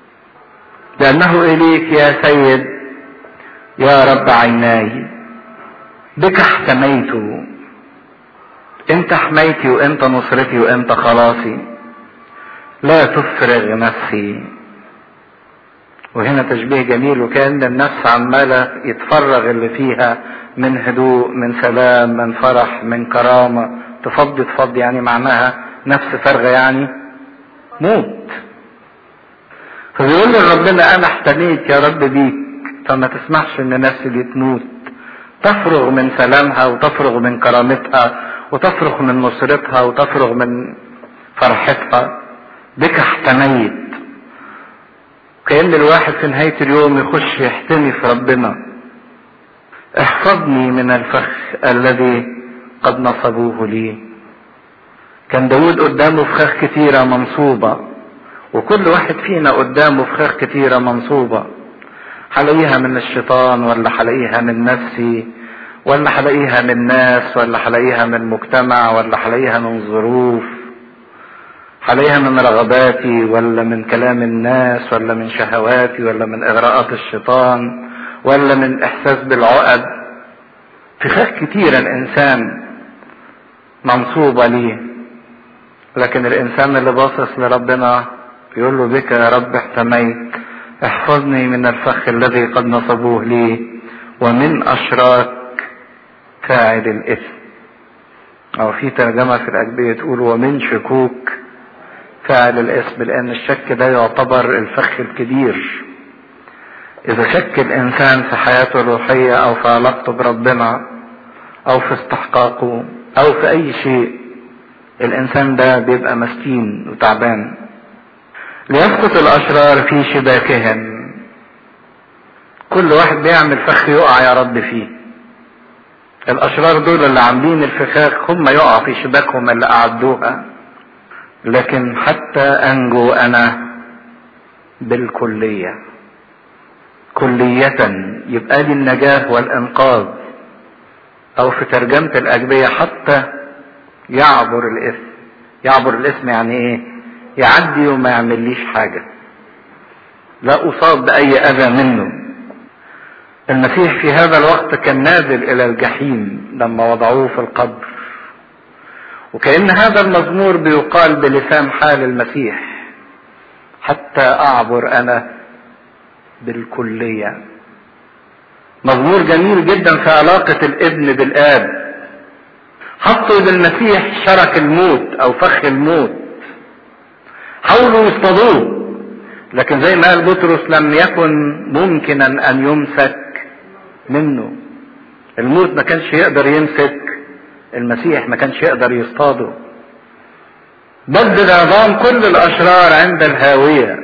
لانه اليك يا سيد يا رب عيناي بك احتميت انت حمايتي وانت نصرتي وانت خلاصي لا تفرغ نفسي وهنا تشبيه جميل وكان النفس عمالة يتفرغ اللي فيها من هدوء من سلام من فرح من كرامة تفضي تفضي يعني معناها نفس فارغة يعني موت فبيقول لربنا انا احتميت يا رب بيك فما تسمحش ان نفسي دي تموت تفرغ من سلامها وتفرغ من كرامتها وتفرغ من نصرتها وتفرغ من فرحتها بك احتميت كأن الواحد في نهاية اليوم يخش يحتمي في ربنا احفظني من الفخ الذي قد نصبوه لي كان داود قدامه فخاخ كتيرة منصوبة وكل واحد فينا قدامه فخاخ كتيرة منصوبة هلاقيها من الشيطان ولا هلاقيها من نفسي ولا هلاقيها من ناس ولا هلاقيها من مجتمع ولا هلاقيها من ظروف هلاقيها من رغباتي ولا من كلام الناس ولا من شهواتي ولا من اغراءات الشيطان ولا من احساس بالعقد فخاخ كتير الانسان منصوبة ليه لكن الانسان اللي باصص لربنا يقول له بك يا رب احتميت احفظني من الفخ الذي قد نصبوه لي ومن اشراك فاعل الاثم او في ترجمة في الاجبية تقول ومن شكوك فاعل الاسم لان الشك ده يعتبر الفخ الكبير اذا شك الانسان في حياته الروحية او في علاقته بربنا او في استحقاقه او في اي شيء الانسان ده بيبقى مسكين وتعبان ليسقط الاشرار في شباكهم كل واحد بيعمل فخ يقع يا رب فيه الاشرار دول اللي عاملين الفخاخ هم يقعوا في شباكهم اللي اعدوها لكن حتى انجو انا بالكلية كلية يبقى لي النجاة والانقاذ او في ترجمة الاجبية حتى يعبر الاثم يعبر الاثم يعني ايه يعدي وما يعمليش حاجة لا اصاب باي اذى منه المسيح في هذا الوقت كان نازل الى الجحيم لما وضعوه في القبر وكأن هذا المزمور بيقال بلسان حال المسيح حتى اعبر انا بالكلية مزمور جميل جدا في علاقة الابن بالاب حطوا بالمسيح شرك الموت او فخ الموت حاولوا يصطادوه لكن زي ما قال بطرس لم يكن ممكنا ان يمسك منه الموت ما كانش يقدر يمسك المسيح ما كانش يقدر يصطاده بدل عظام كل الاشرار عند الهاوية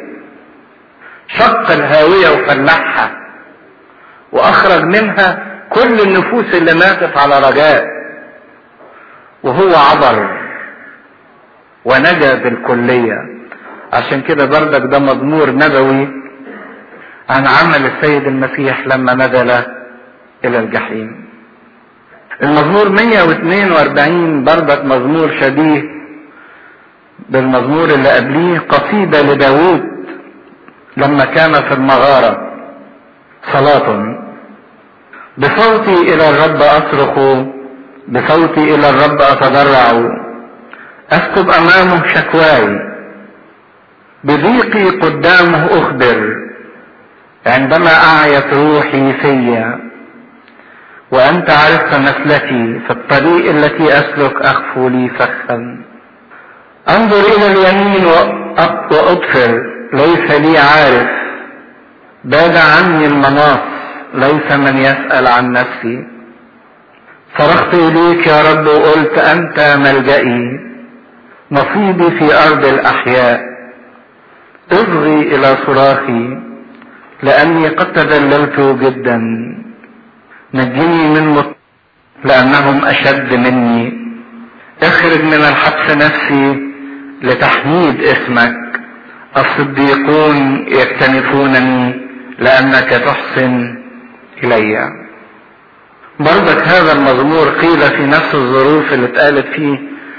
شق الهاوية وفلحها واخرج منها كل النفوس اللي ماتت على رجاء وهو عبر ونجا بالكلية عشان كده بردك ده مزمور نبوي عن عمل السيد المسيح لما نزل الى الجحيم المزمور 142 برضك مزمور شبيه بالمزمور اللي قبليه قصيدة لداود لما كان في المغارة صلاة بصوتي الى الرب اصرخ بصوتي الى الرب اتضرع اسكب امامه شكواي بضيقي قدامه اخبر عندما اعيت روحي فيا وانت عرفت مسلكي في الطريق التي اسلك اخفو لي فخا انظر الى اليمين واطفر ليس لي عارف باد عني المناص ليس من يسأل عن نفسي صرخت اليك يا رب وقلت انت ملجئي نصيبي في ارض الاحياء اصغي الى صراخي لاني قد تذللت جدا نجني من مت لانهم اشد مني اخرج من الحبس نفسي لتحميد اسمك الصديقون يكتنفونني لانك تحسن الي برضك هذا المزمور قيل في نفس الظروف اللي اتقالت فيه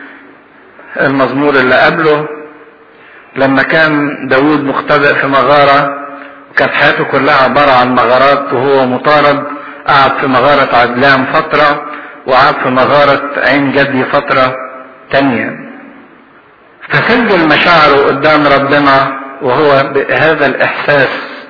المزمور اللي قبله لما كان داود مختبئ في مغارة كانت حياته كلها عبارة عن مغارات وهو مطارد قعد في مغارة عدلان فترة وقعد في مغارة عين جدي فترة تانية فسجل مشاعره قدام ربنا وهو بهذا الإحساس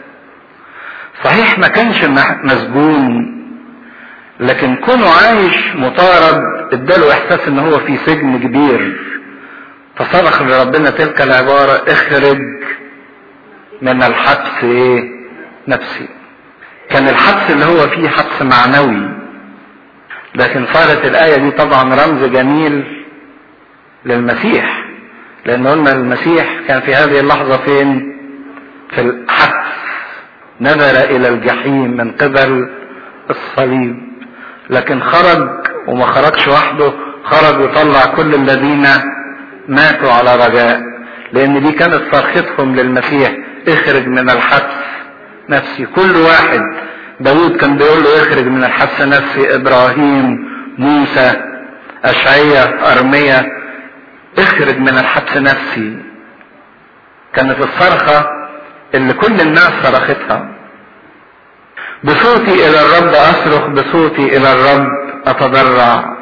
صحيح ما كانش مسجون لكن كونه عايش مطارد اداله احساس ان هو في سجن كبير فصرخ لربنا تلك العبارة اخرج من الحبس ايه نفسي كان الحبس اللي هو فيه حبس معنوي لكن صارت الآية دي طبعا رمز جميل للمسيح لأن قلنا المسيح كان في هذه اللحظة فين في الحبس نظر إلى الجحيم من قبل الصليب لكن خرج وما خرجش وحده خرج وطلع كل الذين ماتوا على رجاء لان دي كانت صرختهم للمسيح اخرج من الحبس نفسي كل واحد داود كان بيقول له اخرج من الحبس نفسي ابراهيم موسى اشعية ارمية اخرج من الحبس نفسي كانت الصرخة اللي كل الناس صرختها بصوتي الى الرب اصرخ بصوتي الى الرب اتضرع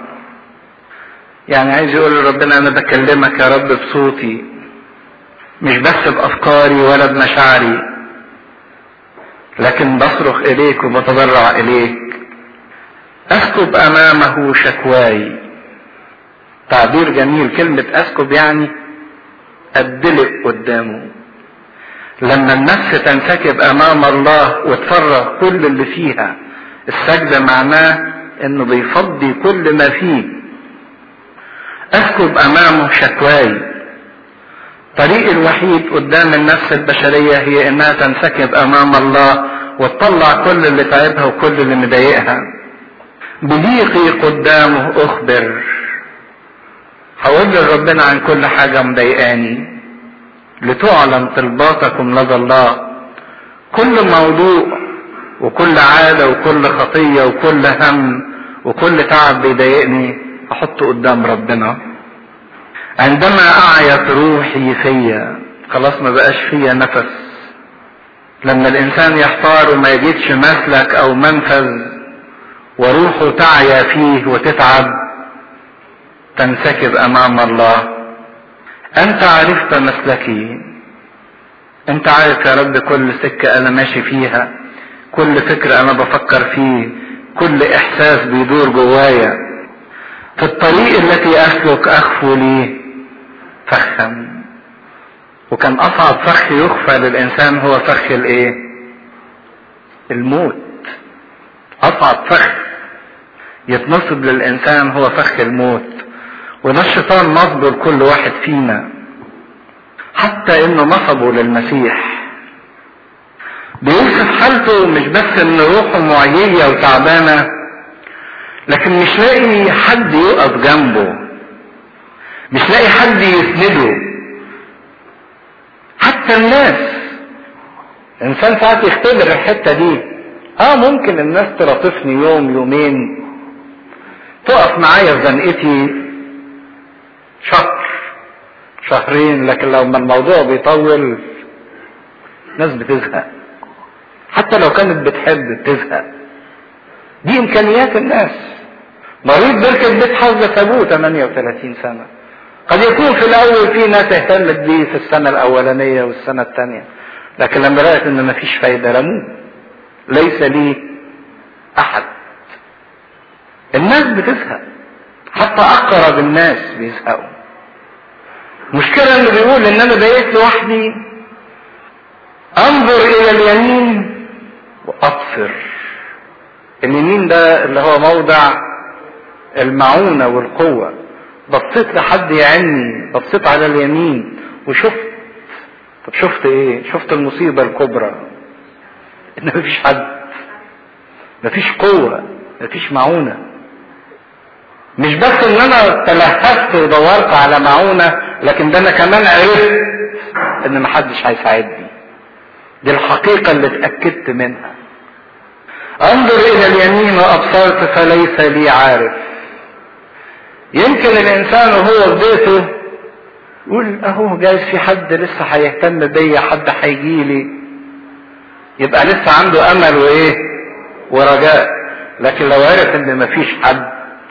يعني عايز يقول لربنا انا بكلمك يا رب بصوتي مش بس بافكاري ولا بمشاعري لكن بصرخ اليك وبتضرع اليك اسكب امامه شكواي تعبير جميل كلمة اسكب يعني ادلق قدامه لما النفس تنسكب امام الله وتفرغ كل اللي فيها السجدة معناه انه بيفضي كل ما فيه اسكب امامه شكواي الطريق الوحيد قدام النفس البشرية هي انها تنسكب امام الله وتطلع كل اللي تعبها وكل اللي مضايقها بضيقي قدامه اخبر هقول لربنا عن كل حاجة مضايقاني لتعلم طلباتكم لدى الله كل موضوع وكل عادة وكل خطية وكل هم وكل تعب بيضايقني احطه قدام ربنا عندما اعيت روحي فيا خلاص ما بقاش فيا نفس لما الانسان يحتار وما يجدش مسلك او منفذ وروحه تعيا فيه وتتعب تنسكب امام الله انت عرفت مسلكي انت عارف يا رب كل سكة انا ماشي فيها كل فكر انا بفكر فيه كل احساس بيدور جوايا في الطريق التي اسلك اخفو لي فخا وكان اصعب فخ يخفى للانسان هو فخ الايه الموت اصعب فخ يتنصب للانسان هو فخ الموت وده الشيطان نصبه لكل واحد فينا حتى انه نصبه للمسيح بيوصف حالته مش بس ان روحه معيية وتعبانة لكن مش لاقي حد يقف جنبه مش لاقي حد يسنده حتى الناس الانسان ساعات يختبر الحته دي اه ممكن الناس تلطفني يوم يومين تقف معايا في زنقتي شهر شهرين لكن لو ما الموضوع بيطول ناس بتزهق حتى لو كانت بتحب بتزهق دي امكانيات الناس مريض بركة بيت حظ ابوه 38 سنة قد يكون في الاول في ناس اهتمت بيه في السنة الاولانية والسنة الثانية لكن لما لقيت ان مفيش فايدة رموه ليس لي احد الناس بتزهق حتى اقرب الناس بيزهقوا مشكلة انه بيقول ان انا بقيت لوحدي انظر الى اليمين وابصر اليمين ده اللي هو موضع المعونة والقوة بصيت لحد يعني بصيت على اليمين وشفت طب شفت ايه شفت المصيبة الكبرى ان مفيش حد مفيش قوة مفيش معونة مش بس ان انا تلهفت ودورت على معونة لكن ده انا كمان عرفت ان محدش هيساعدني دي الحقيقة اللي اتأكدت منها انظر الى اليمين وابصرت فليس لي عارف يمكن الانسان وهو في بيته يقول اهو جايز في حد لسه هيهتم بيا حد هيجيلي يبقى لسه عنده امل وايه ورجاء لكن لو عرف ان مفيش حد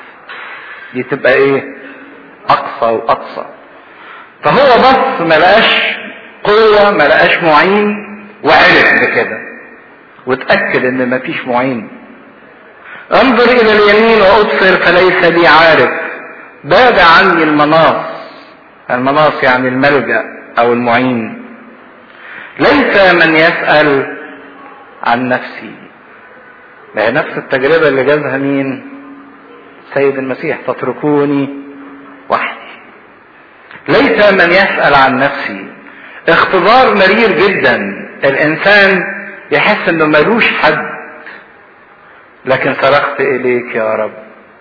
دي تبقى ايه اقصى واقصى فهو بص ما لقاش قوة ما لقاش معين وعرف بكده وتأكد ان مفيش معين انظر الى اليمين وابصر فليس لي عارف باد عني المناص المناص يعني الملجأ او المعين ليس من يسأل عن نفسي ما هي نفس التجربة اللي جازها مين سيد المسيح تتركوني وحدي ليس من يسأل عن نفسي اختبار مرير جدا الانسان يحس انه ملوش حد لكن صرخت اليك يا رب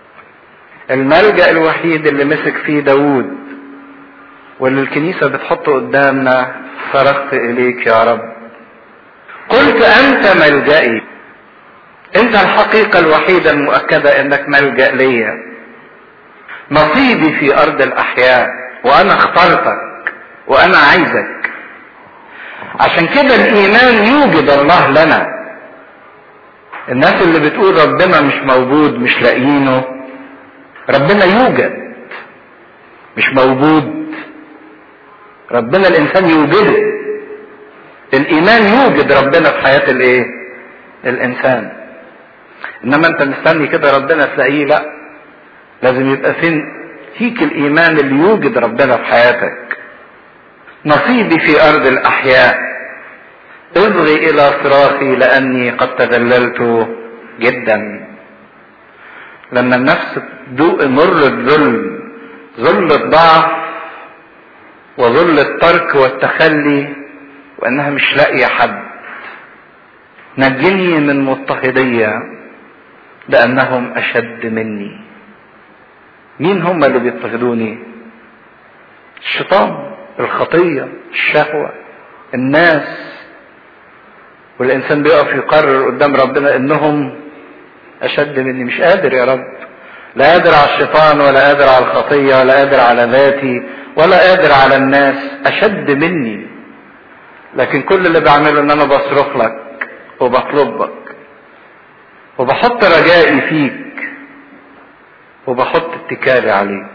الملجأ الوحيد اللي مسك فيه داوود واللي الكنيسة بتحطه قدامنا صرخت اليك يا رب قلت انت ملجئي انت الحقيقة الوحيدة المؤكدة انك ملجأ ليا نصيبي في ارض الاحياء وانا اخترتك وانا عايزك عشان كده الايمان يوجد الله لنا الناس اللي بتقول ربنا مش موجود مش لاقيينه ربنا يوجد مش موجود ربنا الانسان يوجده الايمان يوجد ربنا في حياة الايه الانسان انما انت مستني كده ربنا تلاقيه لا لازم يبقى فين فيك الايمان اللي يوجد ربنا في حياتك نصيبي في ارض الاحياء اصغي الى صراخي لاني قد تذللت جدا لما النفس تذوق مر الذل ذل الضعف وذل الترك والتخلي وانها مش لاقيه حد نجني من مضطهدية لانهم اشد مني مين هم اللي بيضطهدوني الشيطان الخطية الشهوة الناس والإنسان بيقف يقرر قدام ربنا إنهم أشد مني مش قادر يا رب لا قادر على الشيطان ولا قادر على الخطية ولا قادر على ذاتي ولا قادر على الناس أشد مني لكن كل اللي بعمله إن أنا بصرخ لك وبطلبك وبحط رجائي فيك وبحط اتكالي عليك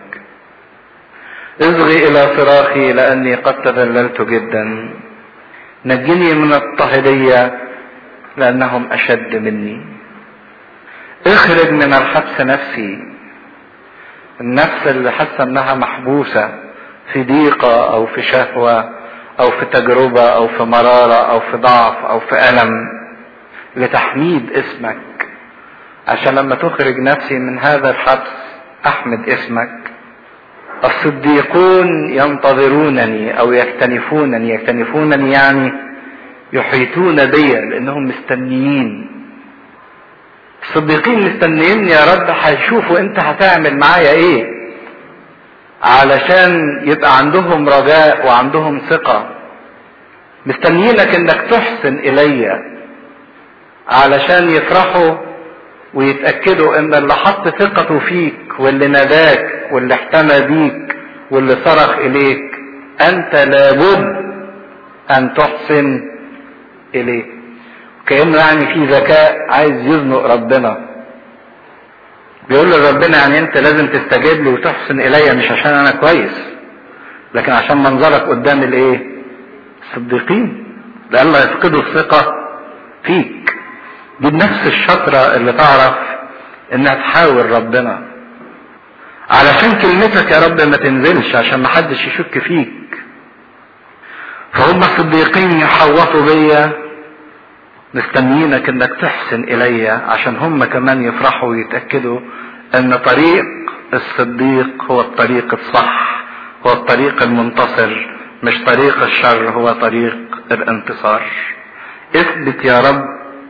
اصغي الى صراخي لاني قد تذللت جدا نجني من الطهرية لانهم اشد مني اخرج من الحبس نفسي النفس اللي حاسه انها محبوسة في ضيقة او في شهوة او في تجربة او في مرارة او في ضعف او في الم لتحميد اسمك عشان لما تخرج نفسي من هذا الحبس احمد اسمك الصديقون ينتظرونني او يكتنفونني يكتنفونني يعني يحيطون بي لانهم مستنيين الصديقين مستنيين يا رب هيشوفوا انت هتعمل معايا ايه علشان يبقى عندهم رجاء وعندهم ثقة مستنيينك انك تحسن الي علشان يفرحوا ويتأكدوا ان اللي حط ثقته فيك واللي ناداك واللي احتمى بيك واللي صرخ اليك انت لابد ان تحسن اليه كأنه يعني في ذكاء عايز يزنق ربنا بيقول لربنا يعني انت لازم تستجيب لي وتحسن الي مش عشان انا كويس لكن عشان منظرك قدام الايه الصديقين لألا يفقدوا الثقة فيك دي بنفس الشطرة اللي تعرف انها تحاول ربنا علشان كلمتك يا رب ما تنزلش عشان ما حدش يشك فيك فهم الصديقين يحوطوا بيا مستنيينك انك تحسن الي عشان هم كمان يفرحوا ويتاكدوا ان طريق الصديق هو الطريق الصح هو الطريق المنتصر مش طريق الشر هو طريق الانتصار اثبت يا رب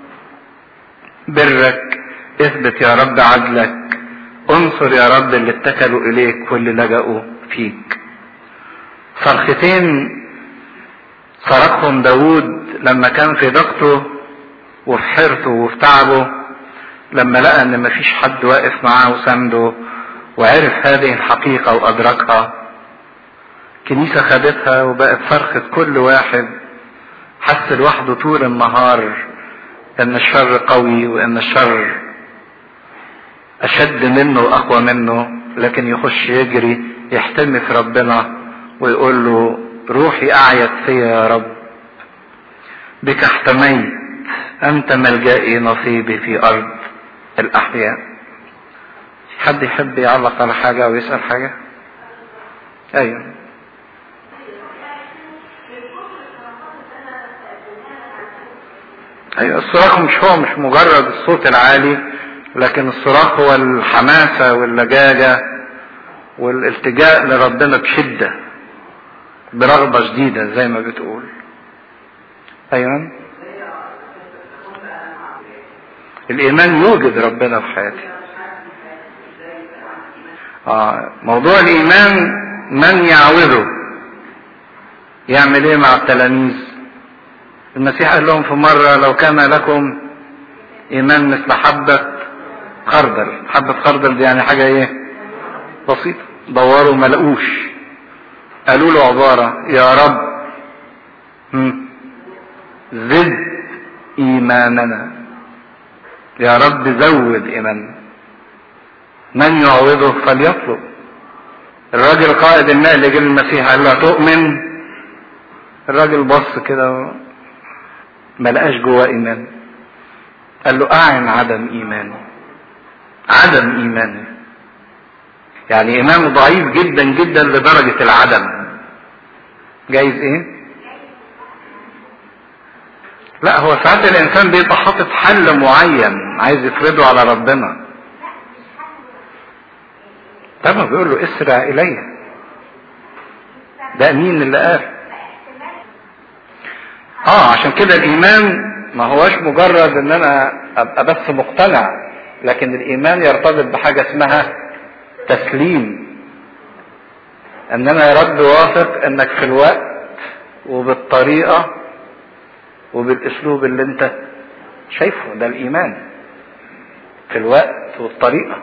برك اثبت يا رب عدلك انصر يا رب اللي اتكلوا اليك واللي لجأوا فيك صرختين صرخهم داود لما كان في ضغطه وفي حيرته وفي تعبه لما لقى ان مفيش حد واقف معاه وسنده وعرف هذه الحقيقة وادركها كنيسة خدتها وبقت صرخة كل واحد حس لوحده طول النهار ان الشر قوي وان الشر اشد منه واقوى منه لكن يخش يجري يحتمي في ربنا ويقول له روحي اعيت فيا يا رب بك احتميت انت ملجئي نصيبي في ارض الاحياء حد يحب يعلق على حاجه او يسال حاجه ايوه ايوه الصراخ مش هو مش مجرد الصوت العالي لكن الصراخ هو الحماسه واللجاجه والالتجاء لربنا بشده برغبه شديده زي ما بتقول ايوه الايمان يوجد ربنا في حياتي آه موضوع الايمان من يعوذه يعمل ايه مع التلاميذ المسيح قال لهم في مرة لو كان لكم ايمان مثل حبة خردل حبة خردل دي يعني حاجة ايه بسيطة دوروا ما لقوش قالوا له عبارة يا رب هم. زد ايماننا يا رب زود ايماننا من يعوضه فليطلب الراجل قائد النقل اللي جه المسيح قال له تؤمن الراجل بص كده ما لقاش جواه ايمان قال له اعن عدم ايماني عدم ايماني يعني ايمانه ضعيف جدا جدا لدرجة العدم جايز ايه لا هو ساعات الانسان بيبقى حاطط حل معين عايز يفرضه على ربنا طبعا بيقول له اسرع الي ده مين اللي قال اه عشان كده الايمان ما هوش مجرد ان انا ابقى بس مقتنع لكن الايمان يرتبط بحاجه اسمها تسليم ان انا يا رب واثق انك في الوقت وبالطريقه وبالاسلوب اللي انت شايفه ده الايمان في الوقت والطريقه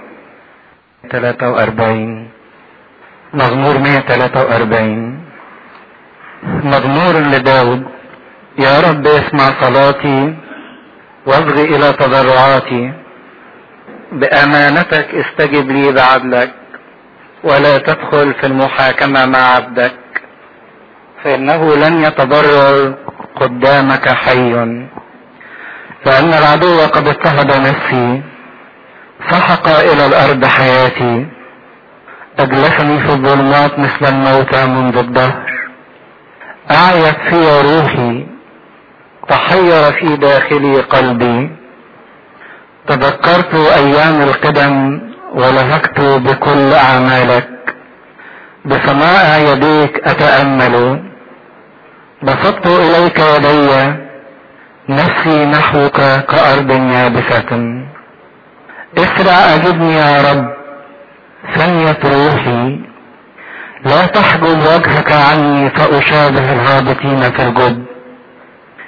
43 مزمور 143 مزمور لداود يا رب اسمع صلاتي واصغي الى تضرعاتي بامانتك استجب لي بعدلك ولا تدخل في المحاكمه مع عبدك فانه لن يتضرر قدامك حي لان العدو قد اضطهد نفسي سحق الى الارض حياتي اجلسني في الظلمات مثل الموتى منذ الدهر اعيت في روحي تحير في داخلي قلبي تذكرت ايام القدم ولهكت بكل اعمالك بسماع يديك اتامل بسطت اليك يدي نفسي نحوك كارض يابسه اسرع اجبني يا رب ثنية روحي لا تحجب وجهك عني فاشابه الهابطين في الجب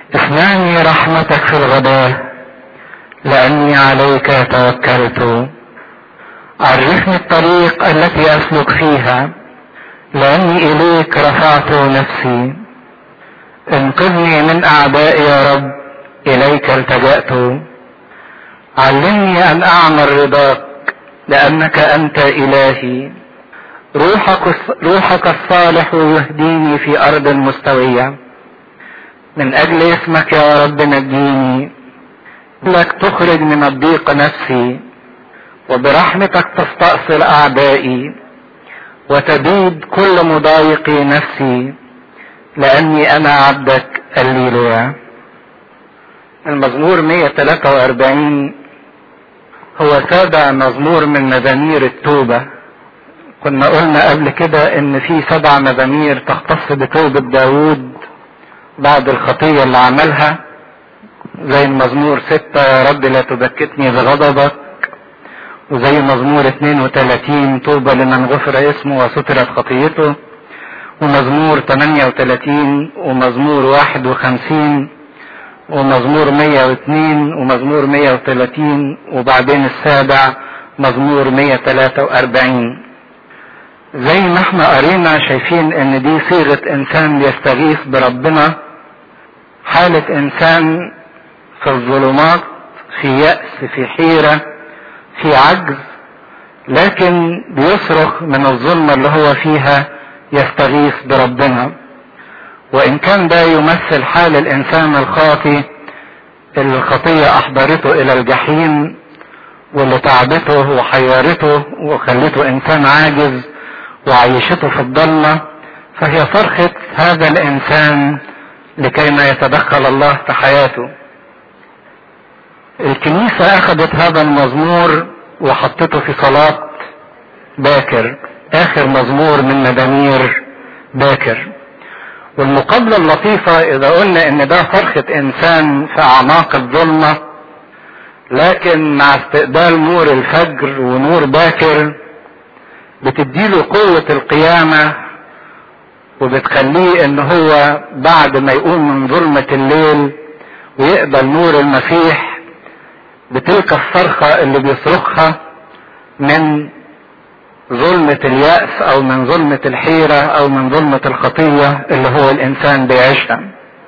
اسمعني رحمتك في الغداء لاني عليك توكلت عرفني الطريق التي اسلك فيها لاني اليك رفعت نفسي انقذني من اعدائي يا رب اليك التجأت علمني ان اعمل رضاك لانك انت الهي روحك روحك الصالح يهديني في ارض مستويه من اجل اسمك يا رب نجيني لك تخرج من الضيق نفسي وبرحمتك تستأصل اعدائي وتبيد كل مضايق نفسي لاني انا عبدك الليلويا المزمور 143 هو سابع مزمور من مزامير التوبة كنا قلنا قبل كده ان في سبع مزامير تختص بتوبة داود بعد الخطية اللي عملها زي المزمور ستة يا رب لا تبكتني بغضبك وزي مزمور 32 طوبى لمن غفر اسمه وسترت خطيته ومزمور 38 ومزمور 51 ومزمور 102 ومزمور 130 وبعدين السابع مزمور 143 زي ما احنا قرينا شايفين ان دي صيغة انسان بيستغيث بربنا حالة انسان في الظلمات في يأس في حيرة في عجز لكن بيصرخ من الظلمة اللي هو فيها يستغيث بربنا وان كان ده يمثل حال الانسان الخاطي اللي الخطية احضرته الى الجحيم واللي تعبته وحيرته وخلته انسان عاجز وعيشته في الضلمة فهي صرخة هذا الانسان لكي ما يتدخل الله في حياته الكنيسة اخذت هذا المزمور وحطته في صلاة باكر اخر مزمور من مزامير باكر والمقابلة اللطيفة اذا قلنا ان ده صرخة انسان في اعماق الظلمة لكن مع استقبال نور الفجر ونور باكر بتديله قوة القيامة وبتخليه ان هو بعد ما يقوم من ظلمة الليل ويقبل نور المسيح بتلك الصرخة اللي بيصرخها من ظلمة اليأس او من ظلمة الحيرة او من ظلمة الخطية اللي هو الانسان بيعيشها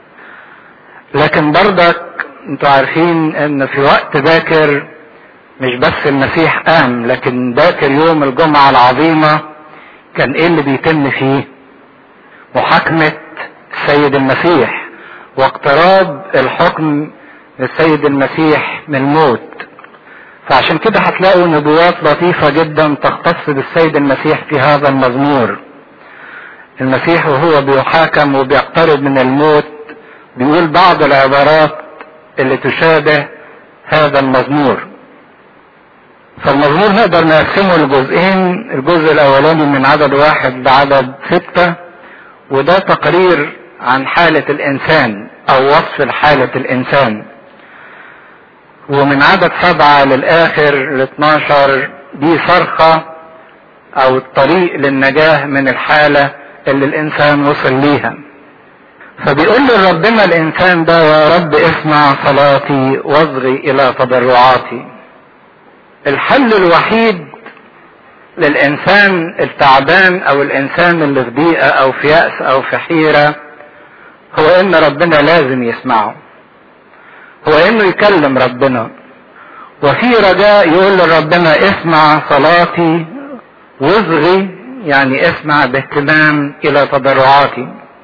لكن برضك انتوا عارفين ان في وقت باكر مش بس المسيح قام لكن باكر يوم الجمعة العظيمة كان ايه اللي بيتم فيه محاكمة السيد المسيح واقتراب الحكم للسيد المسيح من الموت فعشان كده هتلاقوا نبوات لطيفة جدا تختص بالسيد المسيح في هذا المزمور المسيح وهو بيحاكم وبيقترب من الموت بيقول بعض العبارات اللي تشابه هذا المزمور فالمزمور نقدر نقسمه لجزئين الجزء الاولاني من عدد واحد لعدد ستة وده تقرير عن حالة الانسان او وصف لحالة الانسان ومن عدد سبعة للاخر ل 12 دي صرخة او الطريق للنجاة من الحالة اللي الانسان وصل ليها فبيقول لربنا الانسان ده يا رب اسمع صلاتي واصغي الى تضرعاتي الحل الوحيد للانسان التعبان او الانسان اللي في ضيقه او في يأس او في حيرة هو ان ربنا لازم يسمعه هو انه يكلم ربنا وفي رجاء يقول لربنا اسمع صلاتي واصغي يعني اسمع باهتمام الى تضرعاتي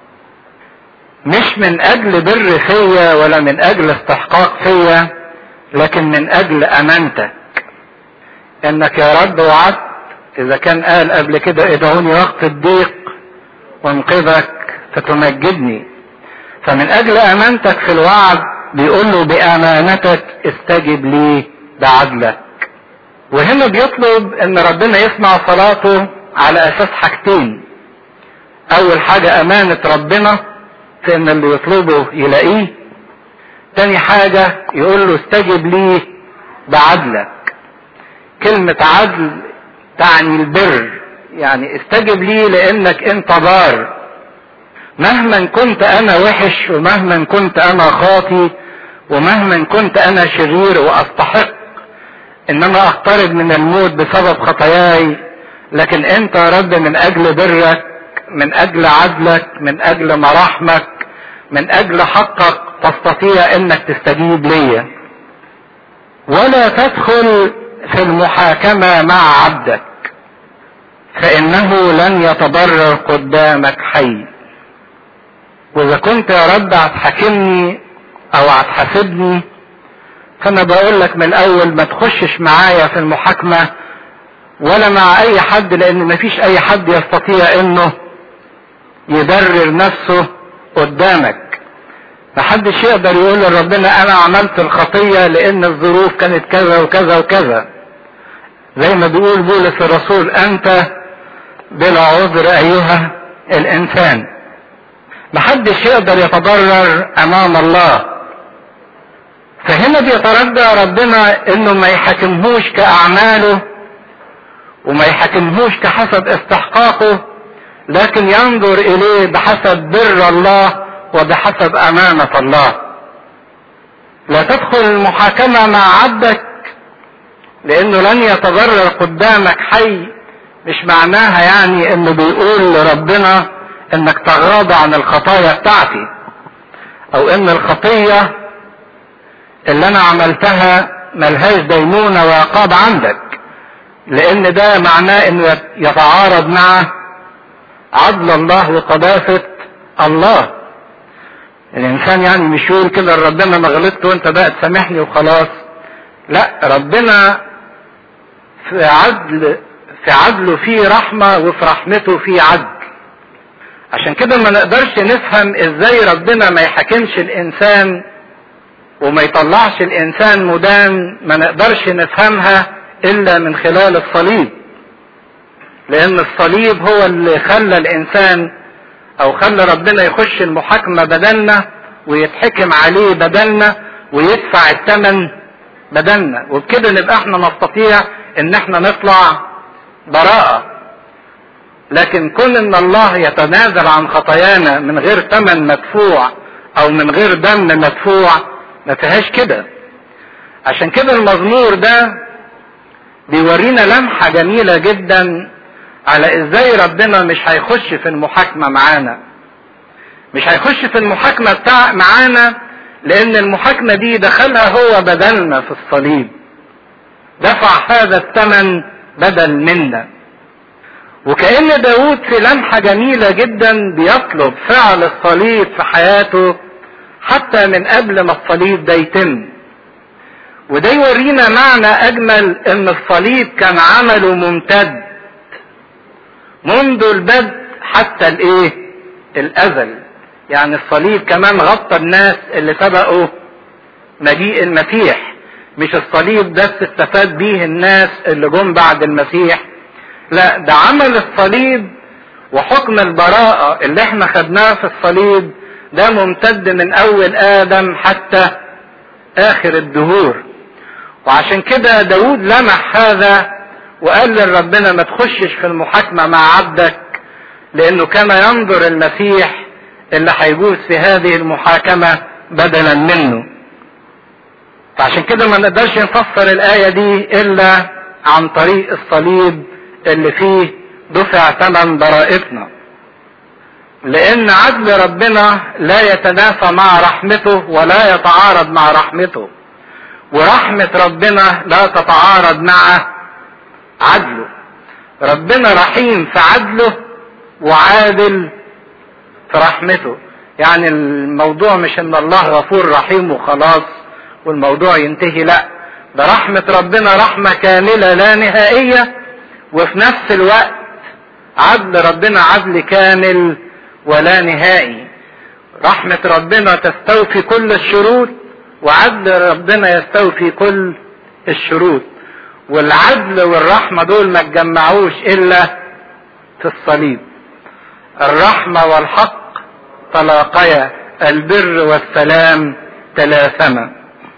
مش من اجل بر فيا ولا من اجل استحقاق فيا لكن من اجل امانتك انك يا رب وعدت اذا كان قال قبل كده ادعوني وقت الضيق وانقذك فتمجدني فمن اجل امانتك في الوعد بيقول له بامانتك استجب لي بعدلك وهنا بيطلب ان ربنا يسمع صلاته على اساس حاجتين اول حاجة امانة ربنا في ان اللي يطلبه يلاقيه تاني حاجة يقول له استجب لي بعدلك كلمة عدل تعني البر يعني استجب لي لانك انت بار مهما كنت انا وحش ومهما كنت انا خاطي ومهما كنت انا شرير واستحق ان انا اقترب من الموت بسبب خطاياي لكن انت يا رب من اجل برك من اجل عدلك من اجل مراحمك من اجل حقك تستطيع انك تستجيب ليا ولا تدخل في المحاكمة مع عبدك فانه لن يتضرر قدامك حي واذا كنت يا رب هتحاكمني او هتحاسبني فانا بقول لك من الاول ما تخشش معايا في المحاكمة ولا مع اي حد لان مفيش اي حد يستطيع انه يبرر نفسه قدامك محدش يقدر يقول لربنا انا عملت الخطية لان الظروف كانت كذا وكذا وكذا زي ما بيقول بولس الرسول انت بلا عذر ايها الانسان محدش يقدر يتضرر امام الله فهنا بيترجى ربنا انه ما يحاكمهوش كاعماله وما يحاكمهوش كحسب استحقاقه لكن ينظر اليه بحسب بر الله وبحسب امانة الله لا تدخل المحاكمة مع عبدك لانه لن يتضرر قدامك حي مش معناها يعني انه بيقول لربنا انك تغاضى عن الخطايا بتاعتي او ان الخطية اللي انا عملتها ملهاش دينونة وعقاب عندك لان ده معناه انه يتعارض مع عدل الله وقداسة الله الانسان يعني مش يقول كده ربنا ما غلطت وانت بقى تسامحني وخلاص لا ربنا في عدل في عدله فيه رحمة وفي رحمته فيه عدل عشان كده ما نقدرش نفهم ازاي ربنا ما يحاكمش الانسان وما يطلعش الانسان مدان ما نقدرش نفهمها الا من خلال الصليب لان الصليب هو اللي خلى الانسان او خلى ربنا يخش المحاكمة بدلنا ويتحكم عليه بدلنا ويدفع الثمن بدلنا وبكده نبقى احنا نستطيع ان احنا نطلع براءة لكن كون ان الله يتنازل عن خطايانا من غير ثمن مدفوع او من غير دم مدفوع ما فيهاش كده عشان كده المزمور ده بيورينا لمحة جميلة جدا على ازاي ربنا مش هيخش في المحاكمة معانا مش هيخش في المحاكمة بتاع معانا لان المحاكمة دي دخلها هو بدلنا في الصليب دفع هذا الثمن بدل منا وكأن داود في لمحة جميلة جدا بيطلب فعل الصليب في حياته حتى من قبل ما الصليب ده يتم وده يورينا معنى اجمل ان الصليب كان عمله ممتد منذ البدء حتى الايه الازل يعني الصليب كمان غطى الناس اللي سبقوا مجيء المسيح مش الصليب بس استفاد بيه الناس اللي جم بعد المسيح لا ده عمل الصليب وحكم البراءة اللي احنا خدناه في الصليب ده ممتد من اول ادم حتى اخر الدهور وعشان كده داود لمح هذا وقال لربنا ما تخشش في المحاكمة مع عبدك لانه كان ينظر المسيح اللي هيجوز في هذه المحاكمة بدلا منه فعشان كده ما نقدرش نفسر الآية دي إلا عن طريق الصليب اللي فيه دفع ثمن ضرائبنا لأن عدل ربنا لا يتنافى مع رحمته ولا يتعارض مع رحمته ورحمة ربنا لا تتعارض مع عدله ربنا رحيم في عدله وعادل في رحمته يعني الموضوع مش ان الله غفور رحيم وخلاص والموضوع ينتهي لا ده رحمة ربنا رحمة كاملة لا نهائية وفي نفس الوقت عدل ربنا عدل كامل ولا نهائي رحمة ربنا تستوفي كل الشروط وعدل ربنا يستوفي كل الشروط والعدل والرحمة دول ما تجمعوش الا في الصليب الرحمة والحق تلاقيا البر والسلام تلاثما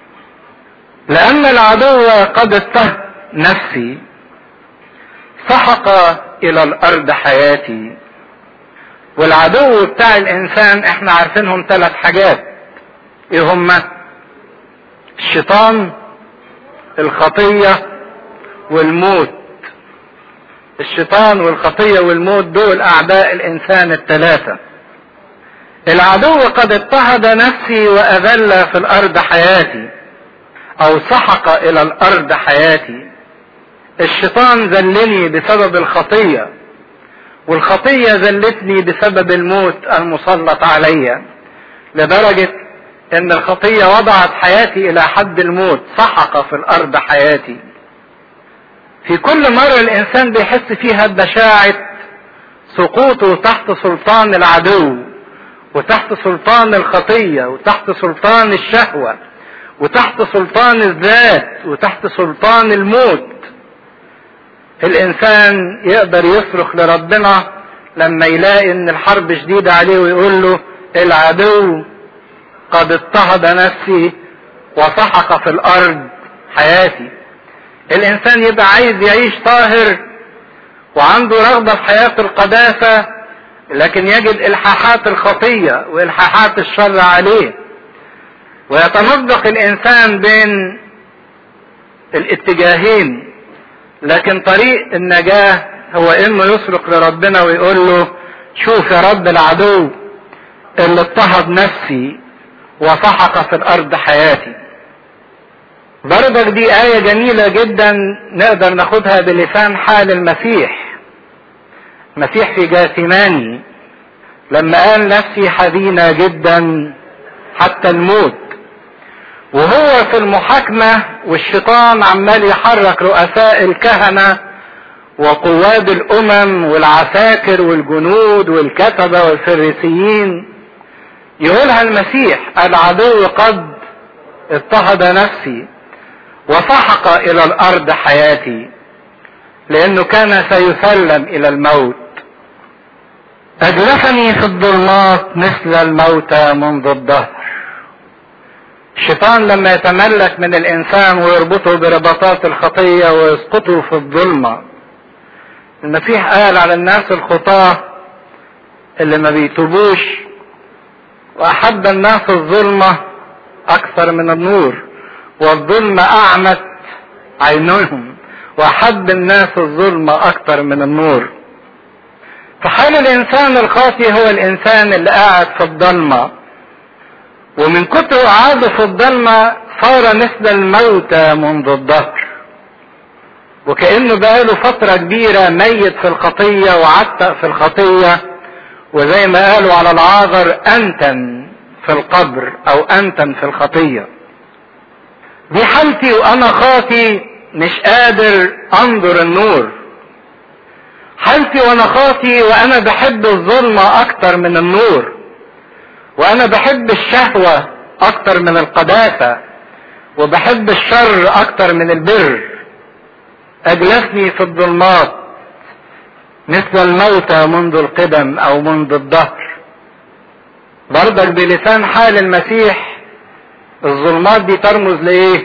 لأن العدو قد اتهم نفسي سحق إلى الأرض حياتي والعدو بتاع الانسان احنا عارفينهم ثلاث حاجات ايه هما الشيطان الخطية والموت الشيطان والخطية والموت دول اعداء الانسان الثلاثة العدو قد اضطهد نفسي واذل في الارض حياتي او سحق الى الارض حياتي الشيطان ذلني بسبب الخطية والخطية ذلتني بسبب الموت المسلط علي لدرجة ان الخطية وضعت حياتي الى حد الموت سحق في الارض حياتي في كل مرة الانسان بيحس فيها بشاعة سقوطه تحت سلطان العدو وتحت سلطان الخطية وتحت سلطان الشهوة وتحت سلطان الذات وتحت سلطان الموت الانسان يقدر يصرخ لربنا لما يلاقي ان الحرب شديدة عليه ويقول له العدو قد اضطهد نفسي وسحق في الارض حياتي الانسان يبقى عايز يعيش طاهر وعنده رغبة في حياة القداسة لكن يجد الحاحات الخطية والحاحات الشر عليه ويتمزق الانسان بين الاتجاهين لكن طريق النجاة هو انه يصرخ لربنا ويقول له شوف يا رب العدو اللي اضطهد نفسي وسحق في الارض حياتي برضك دي آية جميلة جدا نقدر ناخدها بلسان حال المسيح المسيح في جاثماني لما قال نفسي حزينة جدا حتى الموت وهو في المحاكمة والشيطان عمال يحرك رؤساء الكهنة وقواد الأمم والعساكر والجنود والكتبة والفريسيين يقولها المسيح العدو قد اضطهد نفسي وسحق إلى الأرض حياتي لأنه كان سيسلم إلى الموت أجلسني في الظلمات مثل الموتى منذ الدهر الشيطان لما يتملك من الانسان ويربطه برباطات الخطية ويسقطه في الظلمة المسيح قال على الناس الخطاة اللي ما بيتوبوش واحب الناس الظلمة اكثر من النور والظلمة اعمت عينهم واحب الناس الظلمة اكثر من النور فحال الانسان الخاطي هو الانسان اللي قاعد في الضلمه ومن كتر قعاده في الضلمة صار مثل الموتى منذ الظهر وكأنه بقاله فترة كبيرة ميت في الخطية وعتق في الخطية وزي ما قالوا على العاذر أنتن في القبر أو أنتن في الخطية دي حالتي وأنا خاطي مش قادر أنظر النور حالتي وأنا خاطي وأنا بحب الظلمة أكتر من النور وانا بحب الشهوة اكتر من القداسة وبحب الشر اكتر من البر اجلسني في الظلمات مثل الموتى منذ القدم او منذ الدهر برضك بلسان حال المسيح الظلمات دي ترمز لايه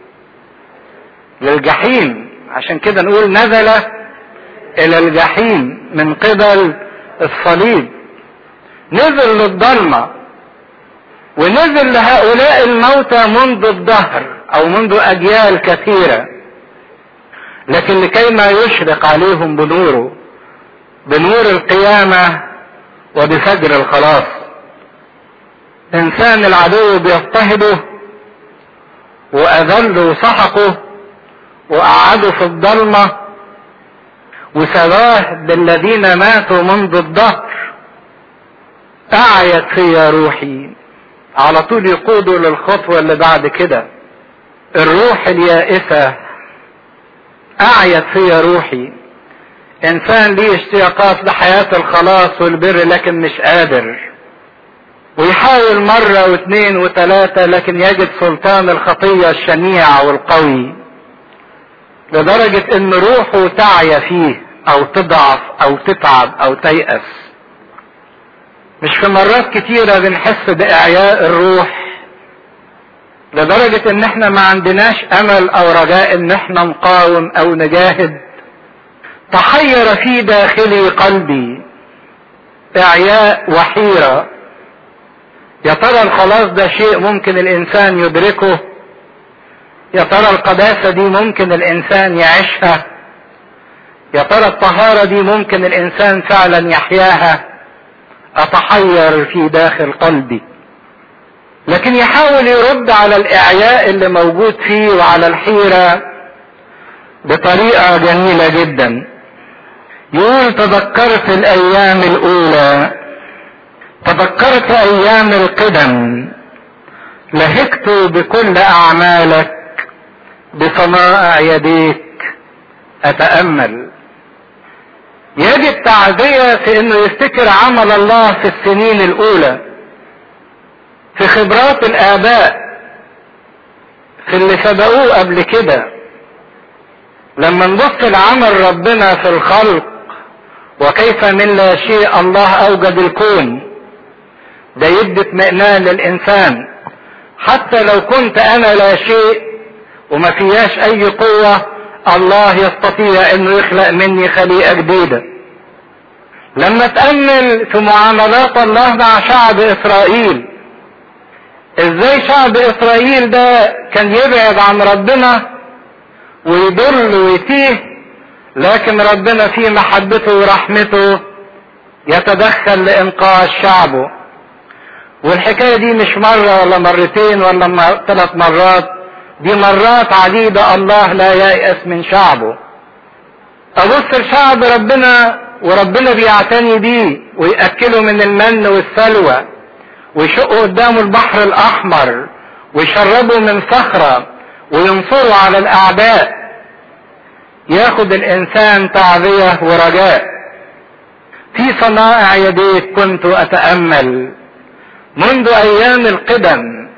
للجحيم عشان كده نقول نزل الى الجحيم من قبل الصليب نزل للضلمه ونزل لهؤلاء الموتى منذ الدهر او منذ اجيال كثيرة لكن لكي ما يشرق عليهم بنوره بنور القيامة وبفجر الخلاص انسان العدو بيضطهده واذله وسحقه وقعده في الضلمة وسواه بالذين ماتوا منذ الدهر اعيت في روحي على طول يقودوا للخطوة اللي بعد كده الروح اليائسة أعيت في روحي إنسان ليه اشتياقات لحياة الخلاص والبر لكن مش قادر ويحاول مرة واثنين وثلاثة لكن يجد سلطان الخطية الشنيع والقوي لدرجة ان روحه تعيا فيه او تضعف او تتعب او تيأس مش في مرات كتيرة بنحس بإعياء الروح لدرجة ان احنا ما عندناش امل او رجاء ان احنا نقاوم او نجاهد تحير في داخلي قلبي اعياء وحيرة يا ترى الخلاص ده شيء ممكن الانسان يدركه يا ترى القداسة دي ممكن الانسان يعيشها يا ترى الطهارة دي ممكن الانسان فعلا يحياها اتحير في داخل قلبي لكن يحاول يرد على الاعياء اللي موجود فيه وعلى الحيرة بطريقة جميلة جدا يقول تذكرت الايام الاولى تذكرت ايام القدم لهجت بكل اعمالك بصنائع يديك اتامل يجب تعزية في انه يفتكر عمل الله في السنين الاولى في خبرات الاباء في اللي سبقوه قبل كده لما نبص لعمل ربنا في الخلق وكيف من لا شيء الله اوجد الكون ده يدي اطمئنان للانسان حتى لو كنت انا لا شيء وما فيهاش اي قوة الله يستطيع انه يخلق مني خليقة جديدة لما تأمل في معاملات الله مع شعب اسرائيل ازاي شعب اسرائيل ده كان يبعد عن ربنا ويضل ويتيه لكن ربنا في محبته ورحمته يتدخل لانقاذ شعبه والحكاية دي مش مرة ولا مرتين ولا ثلاث مرات دي مرات عديدة الله لا ييأس من شعبه أبص لشعب ربنا وربنا بيعتني بيه ويأكله من المن والسلوى ويشقه قدامه البحر الأحمر ويشربه من صخرة وينصره على الأعداء ياخد الإنسان تعذية ورجاء في صنائع يديك كنت أتأمل منذ أيام القدم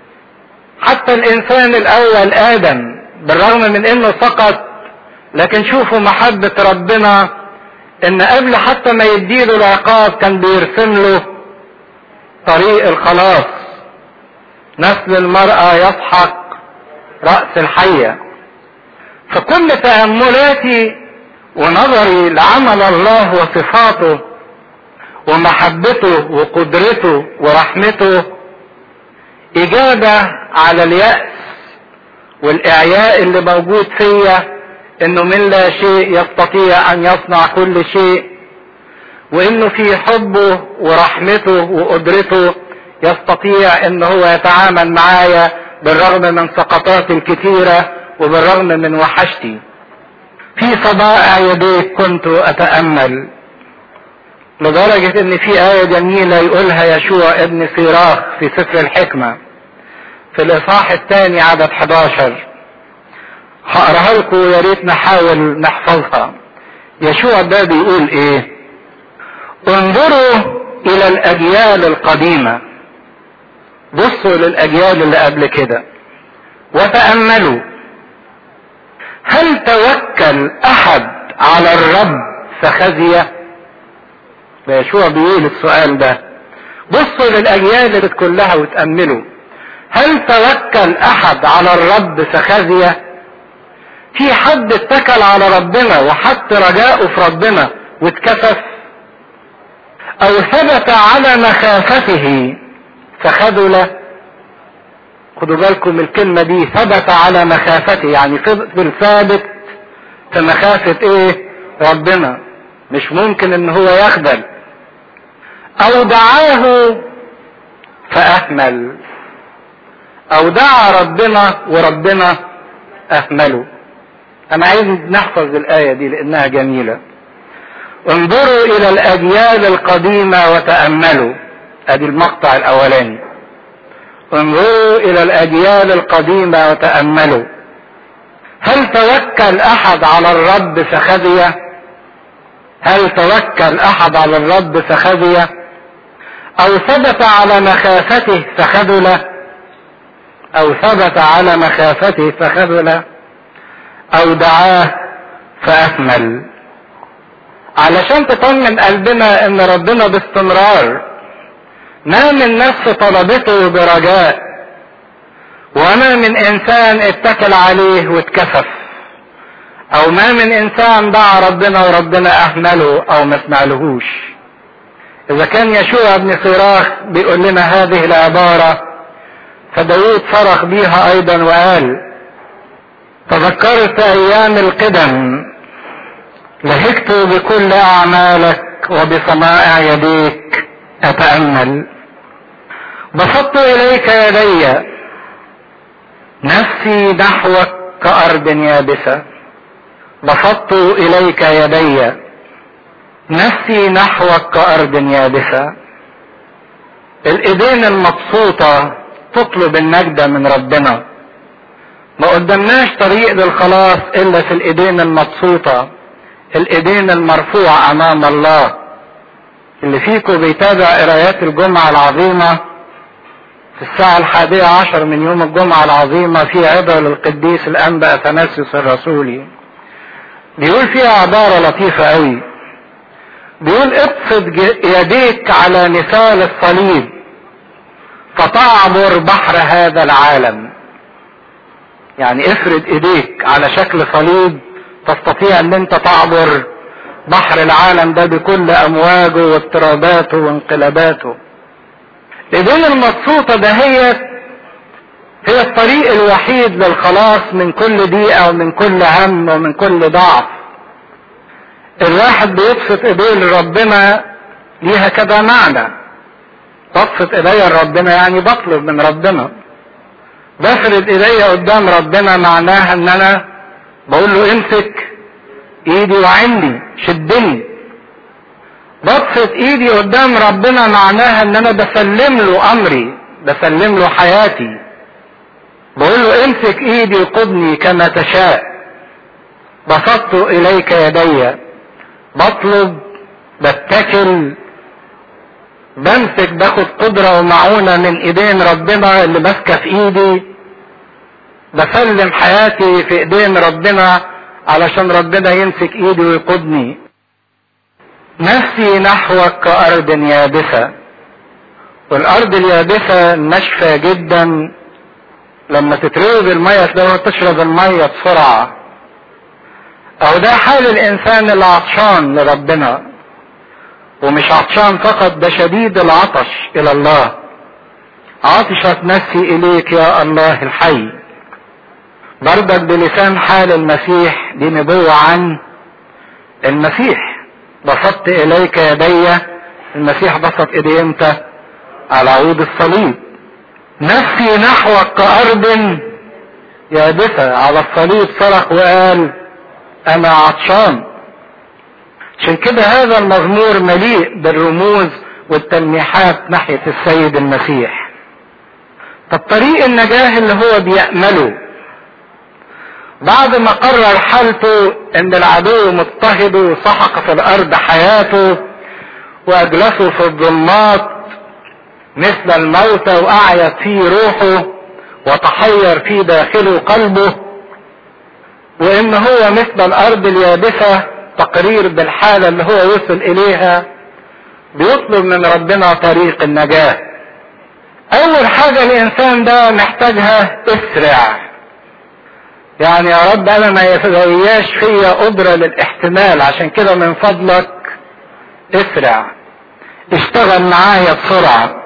حتى الانسان الاول ادم بالرغم من انه سقط لكن شوفوا محبة ربنا ان قبل حتى ما يديله العقاب كان بيرسم له طريق الخلاص نسل المرأة يضحك رأس الحية فكل تأملاتي ونظري لعمل الله وصفاته ومحبته وقدرته ورحمته إجابة على اليأس والإعياء اللي موجود فيا إنه من لا شيء يستطيع أن يصنع كل شيء وإنه في حبه ورحمته وقدرته يستطيع إن هو يتعامل معايا بالرغم من سقطاتي الكثيرة وبالرغم من وحشتي في صبائع يديك كنت أتأمل لدرجة إن في آية جميلة يقولها يشوع ابن سيراخ في سفر الحكمة في الاصحاح الثاني عدد 11 هقراها لكم يا ريت نحاول نحفظها يشوع ده بيقول ايه انظروا الى الاجيال القديمه بصوا للاجيال اللي قبل كده وتاملوا هل توكل احد على الرب فخزي ده يشوع بيقول السؤال ده بصوا للاجيال اللي كلها وتاملوا هل توكل احد على الرب فخزي في حد اتكل على ربنا وحط رجاءه في ربنا واتكسف او ثبت على مخافته فخذل خدوا بالكم الكلمة دي ثبت على مخافته يعني فضل ثابت في مخافة ايه ربنا مش ممكن ان هو يخذل او دعاه فاهمل او دعا ربنا وربنا اهمله انا عايز نحفظ الايه دي لانها جميله انظروا الى الاجيال القديمه وتاملوا ادي المقطع الاولاني انظروا الى الاجيال القديمه وتاملوا هل توكل احد على الرب فخذي هل توكل احد على الرب فخذي او ثبت على مخافته فخذل او ثبت على مخافته فخذل او دعاه فاكمل علشان تطمن قلبنا ان ربنا باستمرار ما من نفس طلبته برجاء وما من انسان اتكل عليه واتكفف او ما من انسان دعا ربنا وربنا اهمله او ما سمعلهوش اذا كان يشوع بن صراخ بيقول لنا هذه العبارة فداود صرخ بيها ايضا وقال تذكرت ايام القدم لهجت بكل اعمالك وبصنائع يديك اتامل بسطت اليك يدي نفسي نحوك كارض يابسه بسطت اليك يدي نفسي نحوك كارض يابسه الايدين المبسوطه تطلب النجده من ربنا ما قدمناش طريق للخلاص الا في الايدين المبسوطه الايدين المرفوعه امام الله اللي فيكم بيتابع قرايات الجمعه العظيمه في الساعة الحادية عشر من يوم الجمعة العظيمة في عبرة للقديس الأنبا أثناسيوس الرسولي بيقول فيها عبارة لطيفة قوي بيقول ابسط يديك على مثال الصليب فتعبر بحر هذا العالم يعني افرد ايديك على شكل صليب تستطيع ان انت تعبر بحر العالم ده بكل امواجه واضطراباته وانقلاباته الايدين المبسوطة دهيت هي الطريق الوحيد للخلاص من كل ضيقة ومن كل هم ومن كل ضعف الواحد بيبسط ايديه لربنا ليها كذا معنى ببسط ايديا لربنا يعني بطلب من ربنا بفرد ايديا قدام ربنا معناها ان انا بقول له امسك ايدي وعندي شدني ببسط ايدي قدام ربنا معناها ان انا بسلم له امري بسلم له حياتي بقول له امسك ايدي وقضني كما تشاء بسطت اليك يدي بطلب بتكل بمسك باخد قدرة ومعونة من ايدين ربنا اللي ماسكة في ايدي بسلم حياتي في ايدين ربنا علشان ربنا يمسك ايدي ويقودني نفسي نحوك كأرض يابسة والأرض اليابسة ناشفة جدا لما تتروي بالمية تلاقيها تشرب المية بسرعة أو ده حال الإنسان اللي عطشان لربنا ومش عطشان فقط ده شديد العطش إلى الله عطشت نفسي إليك يا الله الحي برضك بلسان حال المسيح دي نبوة عن المسيح بسطت اليك يدي المسيح بسط ايديه امتى على عود الصليب نفسي نحوك كارض يابسة على الصليب صرخ وقال انا عطشان عشان كده هذا المزمور مليء بالرموز والتلميحات ناحية السيد المسيح طب طريق النجاة اللي هو بيأمله بعد ما قرر حالته ان العدو مضطهده وسحق في الارض حياته واجلسه في الظلمات مثل الموتى واعيت فيه روحه وتحير في داخله قلبه وان هو مثل الارض اليابسة تقرير بالحالة اللي هو وصل اليها بيطلب من ربنا طريق النجاة اول حاجة الانسان ده محتاجها اسرع يعني يا رب انا ما يفضلياش فيا قدرة للاحتمال عشان كده من فضلك اسرع اشتغل معايا بسرعة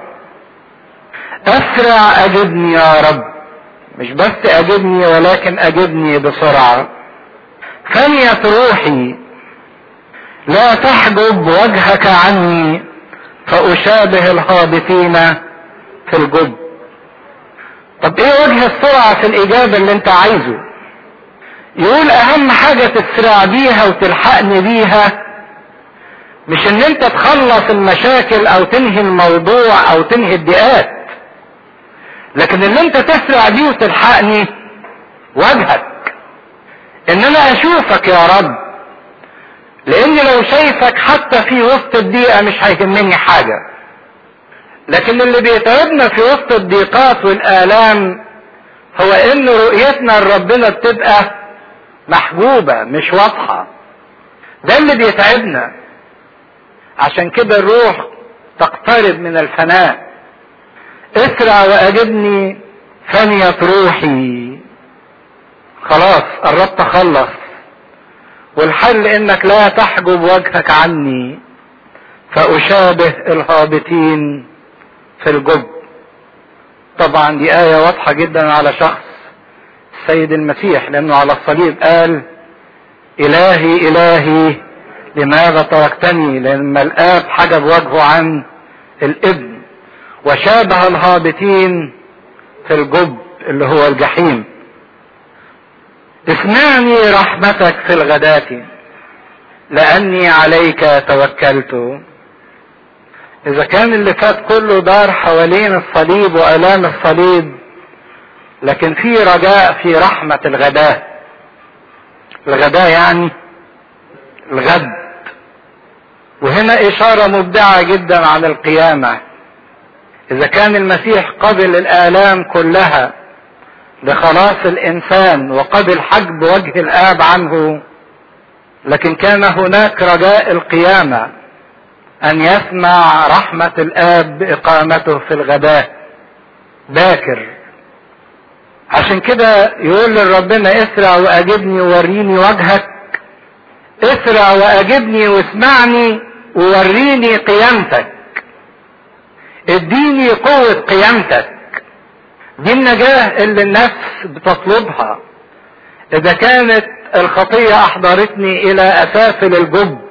اسرع اجبني يا رب مش بس اجبني ولكن اجبني بسرعة فنيت روحي لا تحجب وجهك عني فاشابه الهابطين في الجب طب ايه وجه السرعة في الاجابة اللي انت عايزه يقول اهم حاجة تسرع بيها وتلحقني بيها مش ان انت تخلص المشاكل او تنهي الموضوع او تنهي الضيقات لكن ان انت تسرع بيه وتلحقني وجهك ان انا اشوفك يا رب لاني لو شايفك حتى في وسط الضيقة مش هيهمني حاجة لكن اللي بيتعبنا في وسط الضيقات والآلام هو ان رؤيتنا لربنا بتبقى محجوبة مش واضحة ده اللي بيتعبنا عشان كده الروح تقترب من الفناء اسرع واجبني فنية روحي خلاص قربت اخلص والحل انك لا تحجب وجهك عني فاشابه الهابطين في الجب طبعا دي آية واضحة جدا على شخص السيد المسيح لأنه على الصليب قال إلهي إلهي لماذا تركتني لما الآب حجب وجهه عن الابن وشابه الهابطين في الجب اللي هو الجحيم اسمعني رحمتك في الغداة لأني عليك توكلت إذا كان اللي فات كله دار حوالين الصليب وآلام الصليب لكن في رجاء في رحمة الغداة الغداة يعني الغد وهنا إشارة مبدعة جدا عن القيامة إذا كان المسيح قبل الآلام كلها لخلاص الإنسان وقبل حجب وجه الآب عنه لكن كان هناك رجاء القيامة أن يسمع رحمة الآب بإقامته في الغداء باكر عشان كده يقول لربنا اسرع وأجبني ووريني وجهك اسرع وأجبني واسمعني ووريني قيامتك اديني قوة قيامتك دي النجاة اللي النفس بتطلبها اذا كانت الخطية احضرتني الى اسافل الجب